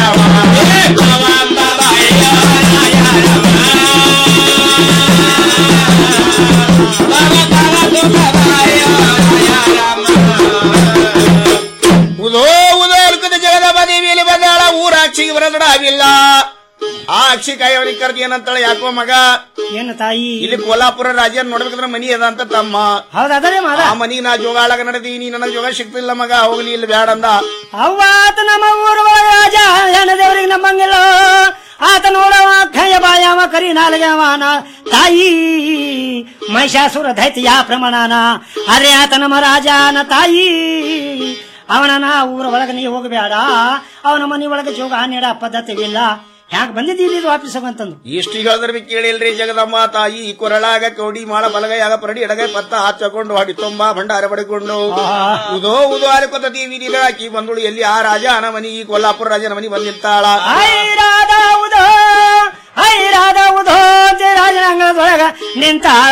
ಉದೋ ಉದೋ ಎಲ್ಕದ ಜಗದಮ್ಮ ದೇವಿಯಲ್ಲಿ ಬಂದಾಳ ಊರ ಅಕ್ಷಿಗೆ ಬರದಡಾವಿಲ್ಲ ಆ ಅಕ್ಷಿ ಕಾಯವನಿಗೆ ಕರೆದು ಏನಂತಾಳೆ ಯಾಕೋ ಮಗ ಏನು ತಾಯಿ ಇಲ್ಲಿ ಕೋಲಾಪುರ ರಾಜ್ಯ ನೋಡ್ಬೇಕಂದ್ರೆ ಮನಿ ಅದ ಅಂತ ತಮ್ಮ ಹೌದದೇ ಮಾದ ಆ ಮನಿಗೆ ನಾ ಜೋಗಾಳಗ ನಡೆದೀನಿ ನನಗೆ ಜೋಗ ಸಿಗ್ತಿಲ್ಲ ಮಗ ಹೋಗ್ಲಿ ಇಲ್ಲಿ ಬ್ಯಾಡ ಅಂದ ಅವ್ವ ಆತ ನಮ್ಮ ಊರ ಒಳಗ ರಾಜ ಹೆಣ್ಣದೇವರಿಗೆ ನಮ್ಮಂಗಿಲ್ಲ ಆತ ನೋಡವ ಖಯ ಬಾಯವ ಕರಿ ನಾಲಿಗೆ ಅವನ ತಾಯಿ ಮಹಿಷಾಸುರ ದೈತ್ಯ ಪ್ರಮಾಣನ ಅರೆ ಆತ ನಮ್ಮ ರಾಜನ ತಾಯಿ ಅವನನ ಊರ ಒಳಗೆ ನೀ ಹೋಗಬೇಡ ಅವನ ಮನೆ ಒಳಗೆ ಜೋಗ ನೀಡ ಪದ್ಧತಿವಿಲ್ಲ ಹ್ಯಾಕ್ ಬಂದಿದ್ದೀರಿ ಇದು ವಾಪಸ್ ಅಂತಂದು ಇಷ್ಟು ಹೇಳಿದ್ರೆ ಕೇಳಿಲ್ರಿ ಜಗದಮ್ಮ ತಾಯಿ ಕೊರಳಾಗ ಕೌಡಿ ಮಾಳ ಬಲಗೈಯಾಗ ಪರಡಿ ಎಡಗೈ ಪತ್ತ ಹಾಚಕೊಂಡು ಹಾಡಿ ತುಂಬಾ ಭಂಡಾರ ಪಡೆಕೊಂಡು ಉದೋ ಉದೋ ಅರಕೊತ ದೇವಿ ಹಾಕಿ ಬಂದಳು ಎಲ್ಲಿ ಆ ರಾಜ ಅನ ಮನಿ ಈ ಕೊಲ್ಲಾಪುರ ರಾಜನ ಮನಿ ಬಂದಿರ್ತಾಳ ಐರಾದ ಉದೋ ಐರಾದ ಉದೋ ರಾಜನ ಅಂಗಳದೊಳಗ ನಿಂತಾಳ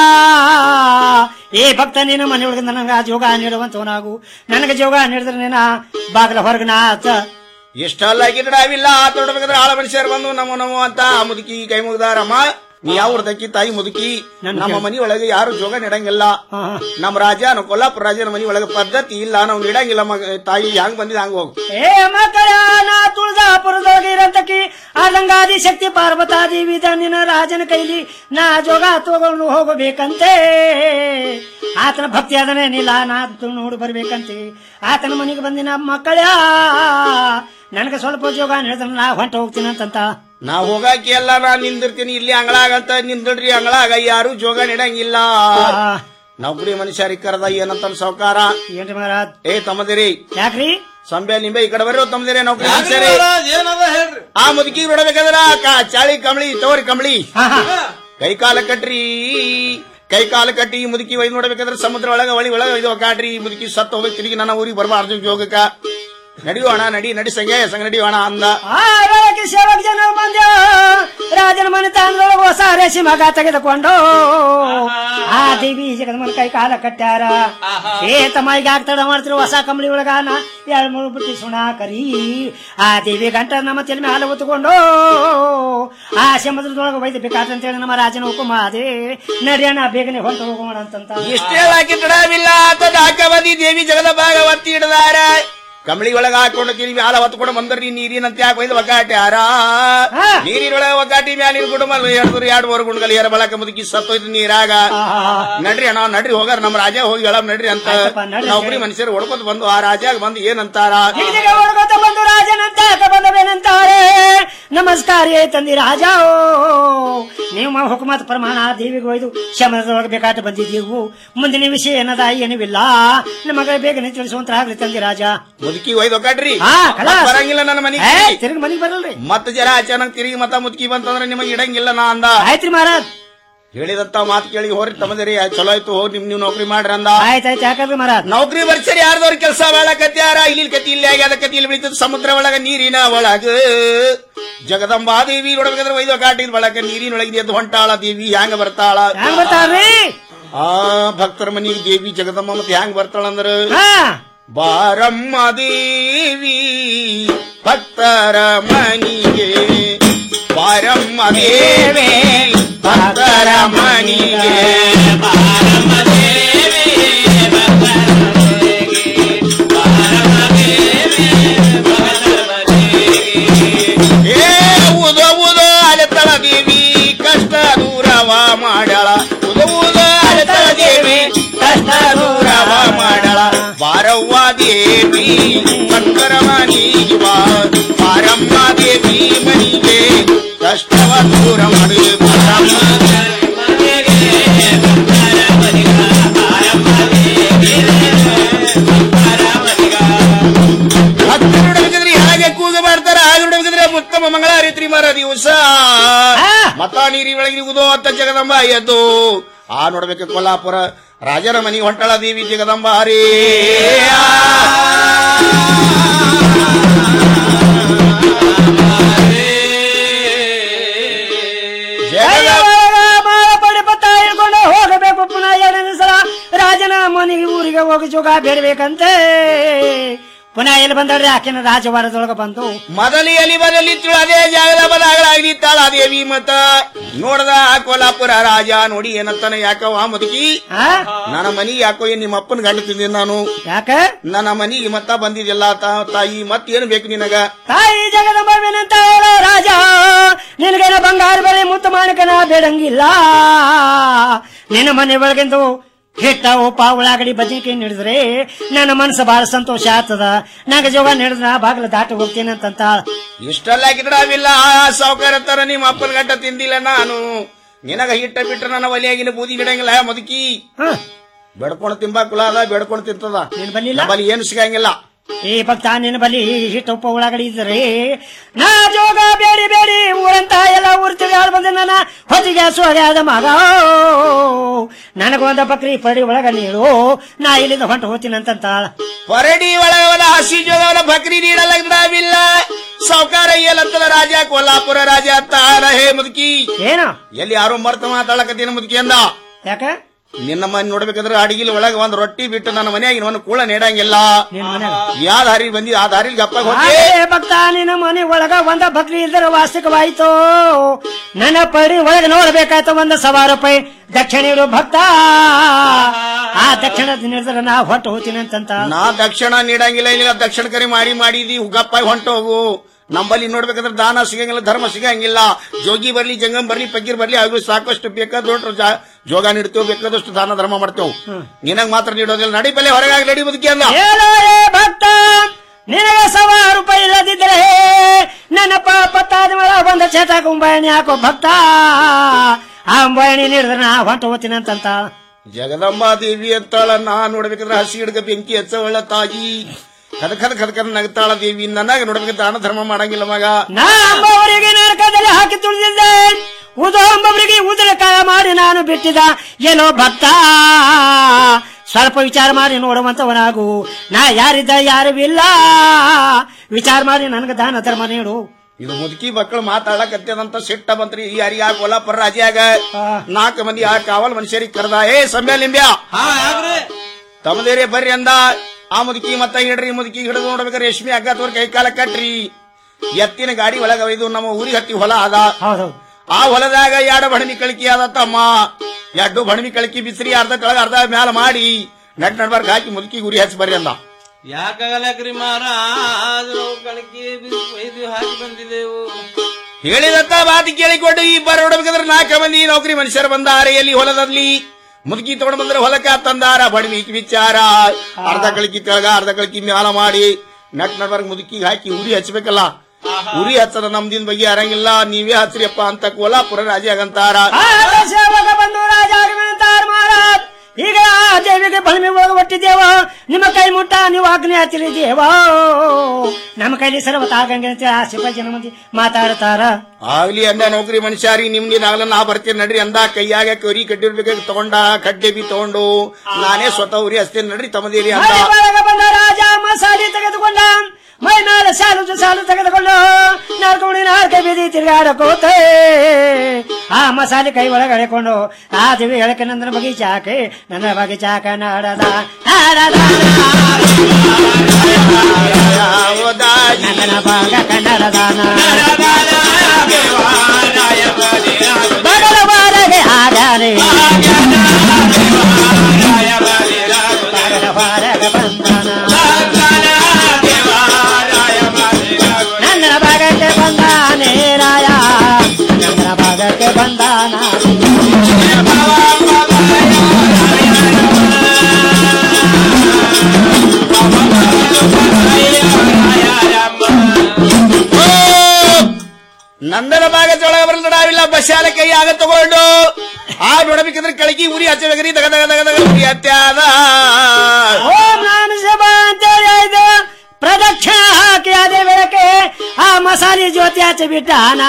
ಏ ಭಕ್ತ ನೀನು ಮನೆ ಒಳಗೆ ನನಗ ಜೋಗ ನೀಡುವಂತವನಾಗು ನನಗೆ ಜೋಗ ನೀಡಿದ್ರೆ ನೀನ ಬಾಗಿಲ ಹೊರಗ ನಾಚ ಎಷ್ಟಲ್ಲ ಗಿಡವಿಲ್ಲ ಆತ ನೋಡ್ಬೇಕಾದ್ರೆ ಆಳ ಮನುಷ್ಯರು ಬಂದು ನಮೋ ನಮೋ ಅಂತ ಆ ಮುದುಕಿ ಕೈ ಮುಗ್ದಾರಮ್ಮ ನೀ ಯಾವ ದಕ್ಕಿ ತಾಯಿ ಮುದುಕಿ ನಮ್ಮ ಮನಿ ಒಳಗೆ ಯಾರು ಜೋಗ ನೀಡಂಗಿಲ್ಲ ನಮ್ಮ ರಾಜ ನಮ್ಮ ಕೊಲ್ಲಾಪುರ ರಾಜನ ಮನಿ ಒಳಗೆ ಪದ್ಧತಿ ಇಲ್ಲ ನಾವು ನೀಡಂಗಿಲ್ಲ ಮಗ ತಾಯಿ ಹಂಗ್ ಬಂದಿದ್ ಹಂಗ ಹೋಗು ಏ ಮಕ್ಕಳ ನಾ ತುಳಜಾಪುರದೊಳಗೆ ಇರಂತಕಿ ಆದಂಗಾದಿ ಶಕ್ತಿ ಪಾರ್ವತಾದೇವಿ ನಿನ್ನ ರಾಜನ ಕೈಲಿ ನಾ ಜೋಗ ತಗೊಂಡು ಹೋಗಬೇಕಂತೆ ಆತನ ಭಕ್ತಿ ಅದನೇನಿಲ್ಲ ನಾ ತು- ನೋಡಿ ಬರ್ಬೇಕಂತೆ ಆತನ ಮನೆಗೆ ಬಂದಿನ ಮಕ್ಕಳ ನನಗೆ ಸ್ವಲ್ಪ ಜೋಗ ಹೇಳಿದ್ರೆ ನಾ ಹೊಂಟ ಹೋಗ್ತೀನಿ ಅಂತಂತ ನಾ ಹೋಗಾಕಿ ಎಲ್ಲ ನಾ ನಿಂದಿರ್ತೀನಿ ಇಲ್ಲಿ ಅಂಗಳಾಗ ಅಂತ ನಿಂದಿಡ್ರಿ ಅಂಗಳಾಗ ಯಾರು ಜೋಗ ನೀಡಂಗಿಲ್ಲ ನೌಕರಿ ಮನುಷ್ಯರಿಗೆ ಕರೆದ ಏನಂತ ಸಾವುಕಾರ ಏನ್ರಿ ಮಹಾರಾಜ್ ಏ ತಮ್ಮದಿರಿ ಯಾಕ್ರಿ ಸಂಬೆ ನಿಂಬೆ ಈ ಕಡೆ ಬರೋ ತಮ್ಮದಿರಿ ನೌಕರಿ ಮನುಷ್ಯರೇ ಆ ಮುದುಕಿ ನೋಡಬೇಕಾದ್ರ ಕ- ಚಾಳಿ ಕಂಬಳಿ ತವರಿ ಕಂಬಳಿ ಕೈ ಕಾಲ ಕಟ್ರಿ ಕೈ ಕಾಲ ಕಟ್ಟಿ ಈ ಮುದುಕಿ ಒಯ್ದು ನೋಡ್ಬೇಕಾದ್ರೆ ಸಮುದ್ರ ಒಳಗ ಒಳಿ ಒಳಗ ಇದು ಕಾಡ್ರಿ ಈ ಮುದುಕಿ ಸತ್ತು ಹೋಗ್ಬೇಕು ತಿರುಗಿ ನನ್ನ ಊರಿಗೆ ಬರಬಾರ್ದು ಜೋಗಕ್ಕ ನಡಿಯೋಣ ನಡಿ ನಡಿ ಸಂಗೆ ಸಂಗ ನಡಿಯೋಣ ಅಂದ ಆರೋಗ್ಯ ಸೇವಕ ಜನ ಬಂದ ರಾಜನ ಮನೆ ತಾಂದ್ರೊಳಗೆ ಹೊಸ ರೇಷಿ ಮಗ ತೆಗೆದುಕೊಂಡು ಆ ದೇವಿ ಜಗನ್ಮನ ಕೈ ಕಾಲ ಕಟ್ಟ್ಯಾರ ಏ ತಮ್ಮ ಈಗ ಆಗ್ತಡ ಮಾಡ್ತಿರು ಹೊಸ ಕಂಬಳಿ ಒಳಗಾನ ಎರಡ್ ಮೂರು ಬಿಟ್ಟು ಸುಣ ಕರಿ ಆ ದೇವಿ ಗಂಟ ನಮ್ಮ ತಲೆ ಮೇಲೆ ಹಾಲು ಹೊತ್ತುಕೊಂಡು ಆ ಸಮುದ್ರದೊಳಗೆ ಒಯ್ದು ಬೇಕಾದಂತೇಳಿ ನಮ್ಮ ರಾಜನ ಹುಕುಮ ಅದೇ ನಡಿಯೋಣ ಬೇಗನೆ ಹೊಂಟು ಹೋಗೋಣ ಅಂತಂತ ಇಷ್ಟೇ ಹಾಕಿ ತಡವಿಲ್ಲ ಅಂತ ಹಾಕಬದಿ ದೇವಿ ಜಗದ ಭಾಗ ಒತ್ತಿ ಹಿಡದಾರ ಕಂಬಳಿ ಒಳಗ ಹಾಕೊಂಡು ತಿರುಗಿ ಹಾಲ ಹೊತ್ಕೊಂಡು ಬಂದ್ರಿ ನೀರಿನಂತ ಯಾಕೆ ಒಯ್ದು ಒಗ್ಗಾಟಿ ಹಾರ ನೀರಿನೊಳಗ ಒಗ್ಗಾಟಿ ಮ್ಯಾಲಿನ ಕುಟುಂಬ ಎರಡು ಎರಡು ಮೂರು ಗುಂಡ್ಗಲ್ ಏರ ಬಳಕ ಮುದುಕಿ ಸತ್ತೋಯ್ತು ನೀರಾಗ ನಡ್ರಿ ಅಣ್ಣ ನಡ್ರಿ ಹೋಗಾರ ನಮ್ಮ ರಾಜ ಹೋಗಿ ಹೇಳಮ್ ನಡ್ರಿ ಅಂತ ನೌಕರಿ ಮನುಷ್ಯರು ಹೊಡ್ಕೊತ ಬಂದು ಆ ರಾಜಾಗ ಬಂದು ಏನಂತಾರ ಹಿಡಿದಿಗೆ ಹೊಡ್ಕೊತ ಬಂದು ರಾಜನಂತ ಬಂದವೇನಂತಾರೆ ನಮಸ್ಕಾರ ತಂದಿ ರಾಜ ನೀವು ಹುಕುಮತ್ ಪ್ರಮಾಣ ದೇವಿಗೆ ಒಯ್ದು ಶಮನದೊಳಗೆ ಬೇಕಾಟ ಬಂದಿದ್ದೀವು ಮುಂದಿನ ವಿಷಯ ಏನದ ಏನಿಲ್ಲ ನಮಗೆ ಬೇಗನೆ ತಿಳಿಸುವಂತ ಆಗ್ಲಿ ತಂದಿ ರಾಜ ಮುದುಕಿ ಒಯ್ದು ಒಗ್ಗಾಡ್ರಿ ಹಾ, ಖಲಾಸ್. ಮತ್ತ್ ಬರಂಗಿಲ್ಲ ನನ್ನ ಮನೆಗೆ ಏ, ತಿರುಗಿ ಮನೆಗೆ ಬರಲ್ರಿ ಮತ್ತ ಜರ ಅಚಾನಕ್ ತಿರುಗಿ ಮತ್ತ ಮುದುಕಿ ಬಂತಂದ್ರೆ ನಿಮಗೆ ಇಡಂಗಿಲ್ಲ ನಾ ಅಂದ ಆಯ್ತ್ರಿ ಮಹಾರಾಜ್ ಹೇಳಿದಂತ ಮಾತು ಕೇಳಿ ಹೋರಿ ತಮ್ಮದಿರಿ ಚಲೋ ಆಯ್ತು ಹೋಗಿ ನಿಮ್ ನೀವು ನೌಕರಿ ಮಾಡ್ರಿ ಅಂದ ಆಯ್ತಾಯ್ತು ಯಾಕಂದ್ರೆ ಮಹಾರಾಜ್ ನೌಕರಿ ಬರ್ಸರಿ ಯಾರ್ದವ್ರ ಕೆಲಸ ಕತ್ಯಾರ ಇಲ್ಲಿ ಕತಿ ಇಲ್ಲಿ ಆಗ್ಯಾದ ಕತಿ ಇಲ್ಲಿ ಬೆಳಿತದ ಸಮುದ್ರ ಒಳಗ ನೀರಿನ ಒಳಗ ಜಗದಂಬಾ ದೇವಿ ನೋಡ್ಬೇಕಾದ್ರೆ ವೈದ್ಯ ಕಾಟಿದ ಒಳಗ ನೀರಿನೊಳಗೆ ಎದ್ದು ಹೊಂಟಾಳ ದೇವಿ ಹ್ಯಾಂಗ ಬರ್ತಾಳ ಹ್ಯಾಂಗ ಬರ್ತಾಳ್ರಿ ಆ ಭಕ್ತರ ಮನಿಗೆ ದೇವಿ ಜಗದಮ್ಮ ಮತ್ತೆ ಹ್ಯಾಂಗ ಬರ್ತಾಳ ಅಂದ್ರ ಹಾ ಬಾರಮ್ಮ ದೇವಿ ಭಕ್ತರ ಮನಿಗೆ ಬಾರಮ್ಮ ದೇವಿ ಭಕ್ತರ ಮನಿಗೆ ಏ ಉದೋ ಉದೋ ಅಲೆತಳ ದೇವಿ ಕಷ್ಟ ದೂರವ ಮಾಡಳ ಉದೋ ಉದೋ ಅಲೆತಳ ದೇವಿ ಕಷ್ಟ ದೂರವ ಮಾಡಳ ಬಾರವ್ವ ದೇವಿ ಭಕ್ತರ ಮನಿಗೆ ಬಾ ಬಾರಮ್ಮ ದೇವಿ ಮನಿಗೆ ಕಷ್ಟವ ದೂರ ಮಾಡಿ ಬಾರಮ್ಮ ಹತ್ತಿರಡಬೇಕಂದ್ರೆ ಹಾಗೆ ಕೂಗ ಮಾಡ್ತಾರ ಹಾಗೆ ನೋಡ್ಬೇಕಂದ್ರೆ ಉತ್ತಮ ಮಂಗಳಾರಿತ್ರಿ ಮರ ದಿವಸ ಮತ ನೀರಿ ಬೆಳಗಿರುವುದೋ ಅಂತ ಜಗದಂಬ ಎದ್ದು ಆ ನೋಡ್ಬೇಕು ಕೊಲ್ಲಾಪುರ ರಾಜರ ಮನಿ ಹೊಂಟಳ ದೇವಿ ಜಗದಂಬ ಹರೇ ಪಡಿಪತ್ತ ಹಿಡ್ಕೊಂಡು ಹೋಗಬೇಕು ಪುನಃ ಎರಡನೇ ಸಲ ರಾಜನ ಮನೆಗೆ ಊರಿಗೆ ಹೋಗಿ ಜೋಗ ಬೇಡಬೇಕಂತೆ ಪುನಃ ಎಲ್ಲಿ ಬಂದಳ್ರಿ ಆಕೆನ ರಾಜವಾರದೊಳಗ ಬಂದು ಮೊದಲಿಯಲ್ಲಿ ಬದಲಿತ್ತು ಅದೇ ಜಾಗದ ಬದಾಗಳಾಗ್ಲಿ ತಾಳ ದೇವಿ ಮತ ನೋಡ್ದ ಆ ಕೊಲ್ಲಾಪುರ ರಾಜ ನೋಡಿ ಏನಂತಾನೆ ಯಾಕವ ಮುದುಕಿ ನನ್ನ ಮನಿಗೆ ಯಾಕೋ ಏನ್ ನಿಮ್ಮ ಅಪ್ಪನ ಗಂಡ ತಿಂದಿನಿ ನಾನು ಯಾಕ ನನ್ನ ಮನಿಗೆ ಮತ್ತ ಬಂದಿದ್ದಿಲ್ಲ ತಾ- ತಾಯಿ ಮತ್ ಏನ್ ಬೇಕು ನಿನಗ ತಾಯಿ ಜಗದಂಬವಿನಂತ ಹೇಳೋ ರಾಜ ನಿನಗೇನ ಬಂಗಾರ ಬೆಳೆ ಮುತ್ತು ಮಾಣಿಕನ ಬೇಡಂಗಿಲ್ಲ ನಿನ್ನ ಮನೆ ಒಳಗಿಂದು ಹಿಟ್ಟ ಉಪ್ಪ ಉಳ್ಳಾಗಡಿ ಬದನೆಕಾಯಿ ನಡೆದ್ರೆ ನನ್ನ ಮನಸ್ಸು ಬಹಳ ಸಂತೋಷ ಆಗ್ತದ ನಂಗ ಜೋಗ ನಡೆದ್ರ ಬಾಗಿಲು ದಾಟಿ ಹೋಗ್ತೀನಿ ಅಂತಂತ ಇಷ್ಟೆಲ್ಲ ಗಿಡವಿಲ್ಲ ಸಾವುಕಾರ ತರ ನಿಮ್ಮ ಅಪ್ಪನ ಗಂಟ ತಿಂದಿಲ್ಲ ನಾನು ನಿನಗ ಹಿಟ್ಟ ಬಿಟ್ಟ ನನ್ನ ಒಲಿಯಾಗಿನ ಬೂದಿ ಗಿಡಂಗಿಲ್ಲ ಮುದುಕಿ ಬೆಡ್ಕೊಂಡು ತಿಂಬಾಕುಲ ಅದ ಬೆಡ್ಕೊಂಡು ತಿಂತದ ಬಲಿ ಏನು ಸಿಗಂಗಿಲ್ಲ ಈ ಭಕ್ತ ನಿನ್ನ ಬಲಿ ಹಿಟ್ಟು ಉಪ್ಪ ಉಳ್ಳಾಗಡಿ ಇದ್ರೆ ನಾ ಜೋಗ ಬೇಡಿ ಬೇಡಿ ಊರಂತ ಎಲ್ಲ ಊರ್ ತಿರುಗಾಡ್ ಬಂದೆ ನನ್ನ ಹೊತ್ತಿಗೆ ಸೋಗ್ಯಾದ ಮಗ ನನಗೊಂದ ಬಕ್ರಿ ಪಡಿ ಒಳಗ ನೀಡು ನಾ ಇಲ್ಲಿಂದ ಹೊಂಟು ಹೋಗ್ತೀನಿ ಅಂತಂತ ಹೊರಡಿ ಒಳಗವನ ಹಸಿ ಜೋಗವನ ಬಕ್ರಿ ನೀಡಲ್ಲ ಗಿಡವಿಲ್ಲ ಸಾವುಕಾರ ಏಲತ್ತದ ರಾಜ ಕೊಲ್ಲಾಪುರ ರಾಜ ತಾರ ಹೇ ಮುದುಕಿ ಏನ ಎಲ್ಲಿ ಯಾರೋ ಮರ್ತ ಮಾತಾಡಕತ್ತೀನಿ ಮುದುಕಿ ಅಂದ ಯಾಕ ನಿನ್ನ ಮನೆ ನೋಡ್ಬೇಕಂದ್ರೆ ಅಡಿಗಿಲ್ ಒಳಗ ಒಂದ್ ರೊಟ್ಟಿ ಬಿಟ್ಟು ನನ್ನ ಮನೆಯಾಗಿ ಒಂದು ಕೂಳ ನೀಡಂಗಿಲ್ಲ ಯಾವ ದಾರಿ ಬಂದಿ ಆ ದಾರಿ ಗಪ್ಪ ಹೋಗಿ ಅದೇ ಭಕ್ತ ನಿನ್ನ ಮನೆ ಒಳಗ ಒಂದ ಬಕ್ರಿ ಇಲ್ದರ ವಾರ್ಷಿಕವಾಯ್ತು ನನ್ನ ಪಡಿ ಒಳಗ ನೋಡ್ಬೇಕಾಯ್ತು ಒಂದ ಸವಾ ರೂಪಾಯಿ ದಕ್ಷಿಣ ಇಡು ಭಕ್ತ ಆ ದಕ್ಷಿಣ ನಿರ್ಧಾರ ನಾ ಹೊಟ್ಟು ಹೋಗ್ತೀನಿ ಅಂತಂತ ನಾ ದಕ್ಷಿಣ ನೀಡಂಗಿಲ್ಲ ಇಲ್ಲ ದಕ್ಷಿಣ ಕರಿ ಮಾಡಿ ಮಾಡಿದಿ ಗಪ್ಪಾಗಿ ಹೊಂಟೋಗು ನಂಬಲ್ಲಿ ನೋಡ್ಬೇಕಂದ್ರೆ ದಾನ ಸಿಗಂಗಿಲ್ಲ ಧರ್ಮ ಸಿಗಂಗಿಲ್ಲ ಜೋಗಿ ಬರ್ಲಿ ಜಂಗಮ್ ಬರ್ಲಿ ಪಕ್ಕೀರ್ ಬರ್ಲಿ ಅವ್ರಿಗೆ ಸಾಕಷ್ಟು ಬೇಕಾದಷ್ಟು ಜಾ- ಜೋಗ ನೀಡ್ತೇವೆ ಬೇಕಾದಷ್ಟು ದಾನ ಧರ್ಮ ಮಾಡ್ತೇವೆ ನಿನಗ್ ಮಾತ್ರ ನೀಡೋದಿಲ್ಲ ನಡಿ ಬಲ್ಲೆ ಹೊರಗಾಗಿ ನಡಿ ಬದುಕಿ ಅಂದ ಹೇಳೋ ಏ ಭಕ್ತ ನಿನಗೆ ಸವಾ ರೂಪಾಯಿ ಇಲ್ಲದಿದ್ರೆ ನನ್ನ ಪಾಪತ್ತಾದ ಮೇಲೆ ಬಂದ ಚಟ ಕುಂಬಾಯಣಿ ಹಾಕೋ ಭಕ್ತ ಆ ಅಂಬಾಯಣಿ ನೀಡಿದ್ರೆ ನಾ ಹೊಂಟು ಹೋಗ್ತೀನಿ ಅಂತಂತ ಜಗದಂಬಾ ದೇವಿ ಅಂತಾಳ ನಾ ನೋಡ್ಬೇಕಂದ್ರೆ ಹಸಿ ಹಿಡ್ಕ ಬೆಂಕಿ ಹಚ್ಚವಳ ತಾಯಿ ಕದ ಕದ ಕದ ಕದ ನಗ್ತಾಳ ದೇವಿ ನನಗ ನೋಡ್ಬೇಕು ದಾನ ಧರ್ಮ ಮಾಡಂಗಿಲ್ಲ ಮಗ ನಾ ಅಂಬವರಿಗೆ ನರಕದಲ್ಲಿ ಹಾಕಿ ತುಳಿದಿದ್ದೆ ಉದೋ ಅಂಬವರಿಗೆ ಉದರಕಾಯ ಮಾಡಿ ನಾನು ಬಿಟ್ಟಿದ ಏನೋ ಭಕ್ತ ಸ್ವಲ್ಪ ವಿಚಾರ ಮಾಡಿ ನೋಡುವಂತವನಾಗು ನಾ ಯಾರಿದ್ದ ಯಾರು ಇಲ್ಲ ವಿಚಾರ ಮಾಡಿ ನನಗೆ ದಾನ ಧರ್ಮ ನೀಡು ಇದು ಮುದುಕಿ ಮಕ್ಕಳು ಮಾತಾಡಕತ್ತದಂತ ಸಿಟ್ಟ ಬಂತ್ರಿ ಈ ಅರಿಯ ಕೊಲ್ಲಾಪುರ ರಾಜ್ಯಾಗ ನಾಲ್ಕು ಮಂದಿ ಆ ಕಾವಲ್ ಮನುಷ್ಯರಿಗೆ ಕರೆದ ಏ ಸಂಬ್ಯಾ ಲಿಂಬ್ಯಾ ತಮ್ಮದೇರೆ ಬರ್ರಿ ಅಂದ ಆ ಮುದುಕಿ ಮತ್ತ ಹಿಡ್ರಿ ಮುದುಕಿ ಹಿಡಿದು ನೋಡ್ಬೇಕಾರೆ ರೇಷ್ಮೆ ಹಗ್ಗ ತೋರ್ ಕೈ ಕಾಲ ಕಟ್ರಿ ಎತ್ತಿನ ಗಾಡಿ ಒಳಗ ಇದು ನಮ್ಮ ಊರಿಗೆ ಹತ್ತಿ ಹೊಲ ಅದ ಆ ಹೊಲದಾಗ ಎರಡು ಬಣಮಿ ಕಳಕಿ ಅದ ತಮ್ಮ ಎರಡು ಬಣಮಿ ಕಳಕಿ ಬಿಸಿರಿ ಅರ್ಧ ಕೆಳಗ ಅರ್ಧ ಮ್ಯಾಲ ಮಾಡಿ ನಟ್ ನಡ್ಬಾರ್ಕ ಹಾಕಿ ಮುದುಕಿ ಗುರಿ ಹಚ್ಚಿ ಬರ್ರಿ ಅಂದ ಯಾಕಾಗಲಕ್ರಿ ಮಾರಾಜ ನಾವು ಕಳಕಿ ಇದು ಹಾಕಿ ಬಂದಿದ್ದೆವು ಹೇಳಿದಂತ ಮಾತು ಕೇಳಿಕೊಂಡು ಈ ಬರ ನೋಡ್ಬೇಕಾದ್ರೆ ನಾಲ್ಕು ಮಂದಿ ನೌಕರಿ ಮನುಷ್ಯರು ಬಂದಾರೆ ಎಲ್ಲಿ ಹೊಲದಲ್ಲಿ ಮುದುಕಿ ತಗೊಂಡ್ ಬಂದ್ರೆ ಹೊಲಕ್ಕ ತಂದಾರ ಬಡವಿ ವಿಚಾರ ಅರ್ಧ ಕಳಕಿ ಕೆಳಗ ಅರ್ಧ ಕಳಕಿ ಮ್ಯಾಲ ಮಾಡಿ ನಟ್ ನಡ್ಬರ್ಗ್ ಮುದುಕಿ ಹಾಕಿ ಉರಿ ಹಚ್ಬೇಕಲ್ಲ ಉರಿ ಹಚ್ಚದ ನಮ್ದಿನ ಬಗ್ಗೆ ಅರಂಗಿಲ್ಲ ನೀವೇ ಹಚ್ರಿಯಪ್ಪ ಅಂತ ಕೋಲಾಪುರ ರಾಜ್ಯಾಗಂತಾರ ಸೇವಕ ಬಂದು ರಾಜ ಆಗಮನಂತಾರ ಮಹಾರಾಜ್ ಈಗ ಆ ದೇವಿಗೆ ಬಲಮೆ ಹೋಗಿ ಒಟ್ಟಿದ್ದೇವ ನಿಮ್ಮ ಕೈ ಮುಟ್ಟ ನೀವು ಆಜ್ಞೆ ಹಚ್ಚಿರಿ ದೇವ ನಮ್ಮ ಕೈಲಿ ಸರ್ವತ ಆಗಂಗೆ ಅಂತ ಆ ಸಿಬ್ಬ ಜನ ಮಂದಿ ಮಾತಾಡ್ತಾರ ಆಗ್ಲಿ ಅಂದ ನೌಕರಿ ಮನುಷ್ಯರಿ ನಿಮ್ದಿನಾಗ್ಲ ನಾ ಬರ್ತೀನಿ ನಡ್ರಿ ಅಂದ ಕೈಯಾಗ ಕರಿ ಕಟ್ಟಿರ್ಬೇಕಾಗಿ ತಗೊಂಡ ಕಡ್ಡೆ ಬಿ ತಗೊಂಡು ನಾನೇ ಸ್ವತಃ ಉರಿ ಹಚ್ತೇನೆ ನಡ್ರಿ ತಮ್ಮದೇರಿ ಅಂದ ಅಲ್ಲಿ ಒಳಗ ಬಂದ ರಾಜ ಮಸಾಲೆ ತೆಗೆದುಕೊಂಡ ಮೈ ಮೇಲೆ ಸಾಲು ಸಾಲು ತೆಗೆದುಕೊಂಡು ನಾಲ್ಕು ನಾಲ್ಕು ಬೀದಿ ತಿರುಗಾಡಕೋತೆ ಆ ಮಸಾಲೆ ಕೈ ಒಳಗೆ ಎಳೆಕೊಂಡು ಆ ದೇವಿ ಎಳಕೆ ನಂದನ ಬಗೀಚಾಕೆ ನನ್ನ ಬಗೀಚಾಕ ನಾಡದ ನಾಡದ ನಂದನ ಭಾಗ ಕನ್ನಡದಾನ ಬಗಲ ಬಾರಗೆ ಆಗಾನೆ ಬಗಲ ಬಾರಗೆ ಬಂದನ ನಂದನ ಭಾಗಕ್ಕೆ ಬಂದಾನೆ ರಾಯ ನಂದನ ಭಾಗಕ್ಕೆ ಬಂದಾನ ನಂದನ ಭಾಗ ಜೊಳಗ ಬರಲ್ದಾವಿಲ್ಲ ಬಸ್ಸಾಲ ಕೈ ಆಗ ತಗೊಂಡು ಆ ನೋಡಬೇಕಂದ್ರೆ ಕಳಗಿ ಉರಿ ಹಚ್ಚಬೇಕ್ರಿ ದಗ ದಗ ದಗ ದಗ ಉರಿ ಹತ್ಯಾದ ಓಂ ನಾಮ ಸಭಾ ಅಂತೇಳಿ ಆಯ್ತು ಪ್ರದಕ್ಷಿಣ ಹಾಕಿ ಅದೇ ಬೆಳಕೆ ಆ ಮಸಾಲೆ ಜ್ಯೋತಿ ಹಚ್ಚಿ ಬಿಟ್ಟಾನ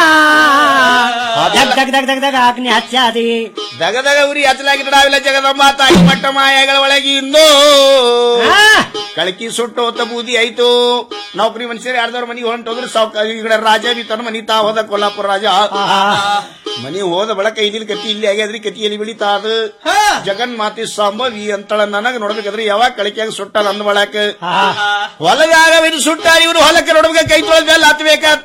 ದಗ್ ದಗ್ ದಗ್ ದಗ್ ದಗ್ ಹಾಕ್ನಿ ಹಚ್ಚಾದಿ ದಗ ದಗ ಉರಿ ಹಚ್ಚಲಾಗಿದ್ದಾವಿಲ್ಲ ಜಗದಮ್ಮ ತಾಯಿ ಮಟ್ಟ ಮಾಯಗಳ ಒಳಗೆ ಇಂದು ಕಳಕಿ ಸುಟ್ಟು ಹೊತ್ತ ಬೂದಿ ಆಯ್ತು ನೌಕರಿ ಮನುಷ್ಯರು ಯಾರ್ದವ್ರ ಮನಿಗೆ ಹೊಂಟೋದ್ರು ಸಾವ್ಕ ಈ ಕಡೆ ರಾಜ ಬಿ ತನ್ನ ಮನಿ ತಾ ಹೋದ ಕೊಲ್ಲಾಪುರ ರಾಜ ಮನಿ ಹೋದ ಬಳಕ ಇದಿಲ್ ಕತಿ ಇಲ್ಲಿ ಆಗ್ಯಾದ್ರಿ ಕತಿಯಲ್ಲಿ ಬೆಳಿತಾ ಅದು ಜಗನ್ ಮಾತಿ ಸಂಭವಿ ಅಂತಳ ನನಗ ನೋಡ್ಬೇಕಾದ್ರೆ ಯಾವಾಗ ಕಳಕಿಯಾಗ ಸುಟ್ಟ ನನ್ನ ಬಳಕ ಹೊಲದಾಗ ಇದು ಸುಟ್ಟ ಇವ್ರು ಹೊಲಕ್ಕೆ ನೋಡ್ಬೇಕು ಕೈ ತೊಳೆದ ಮೇಲೆ ಹತ್ಬೇಕತ್ತ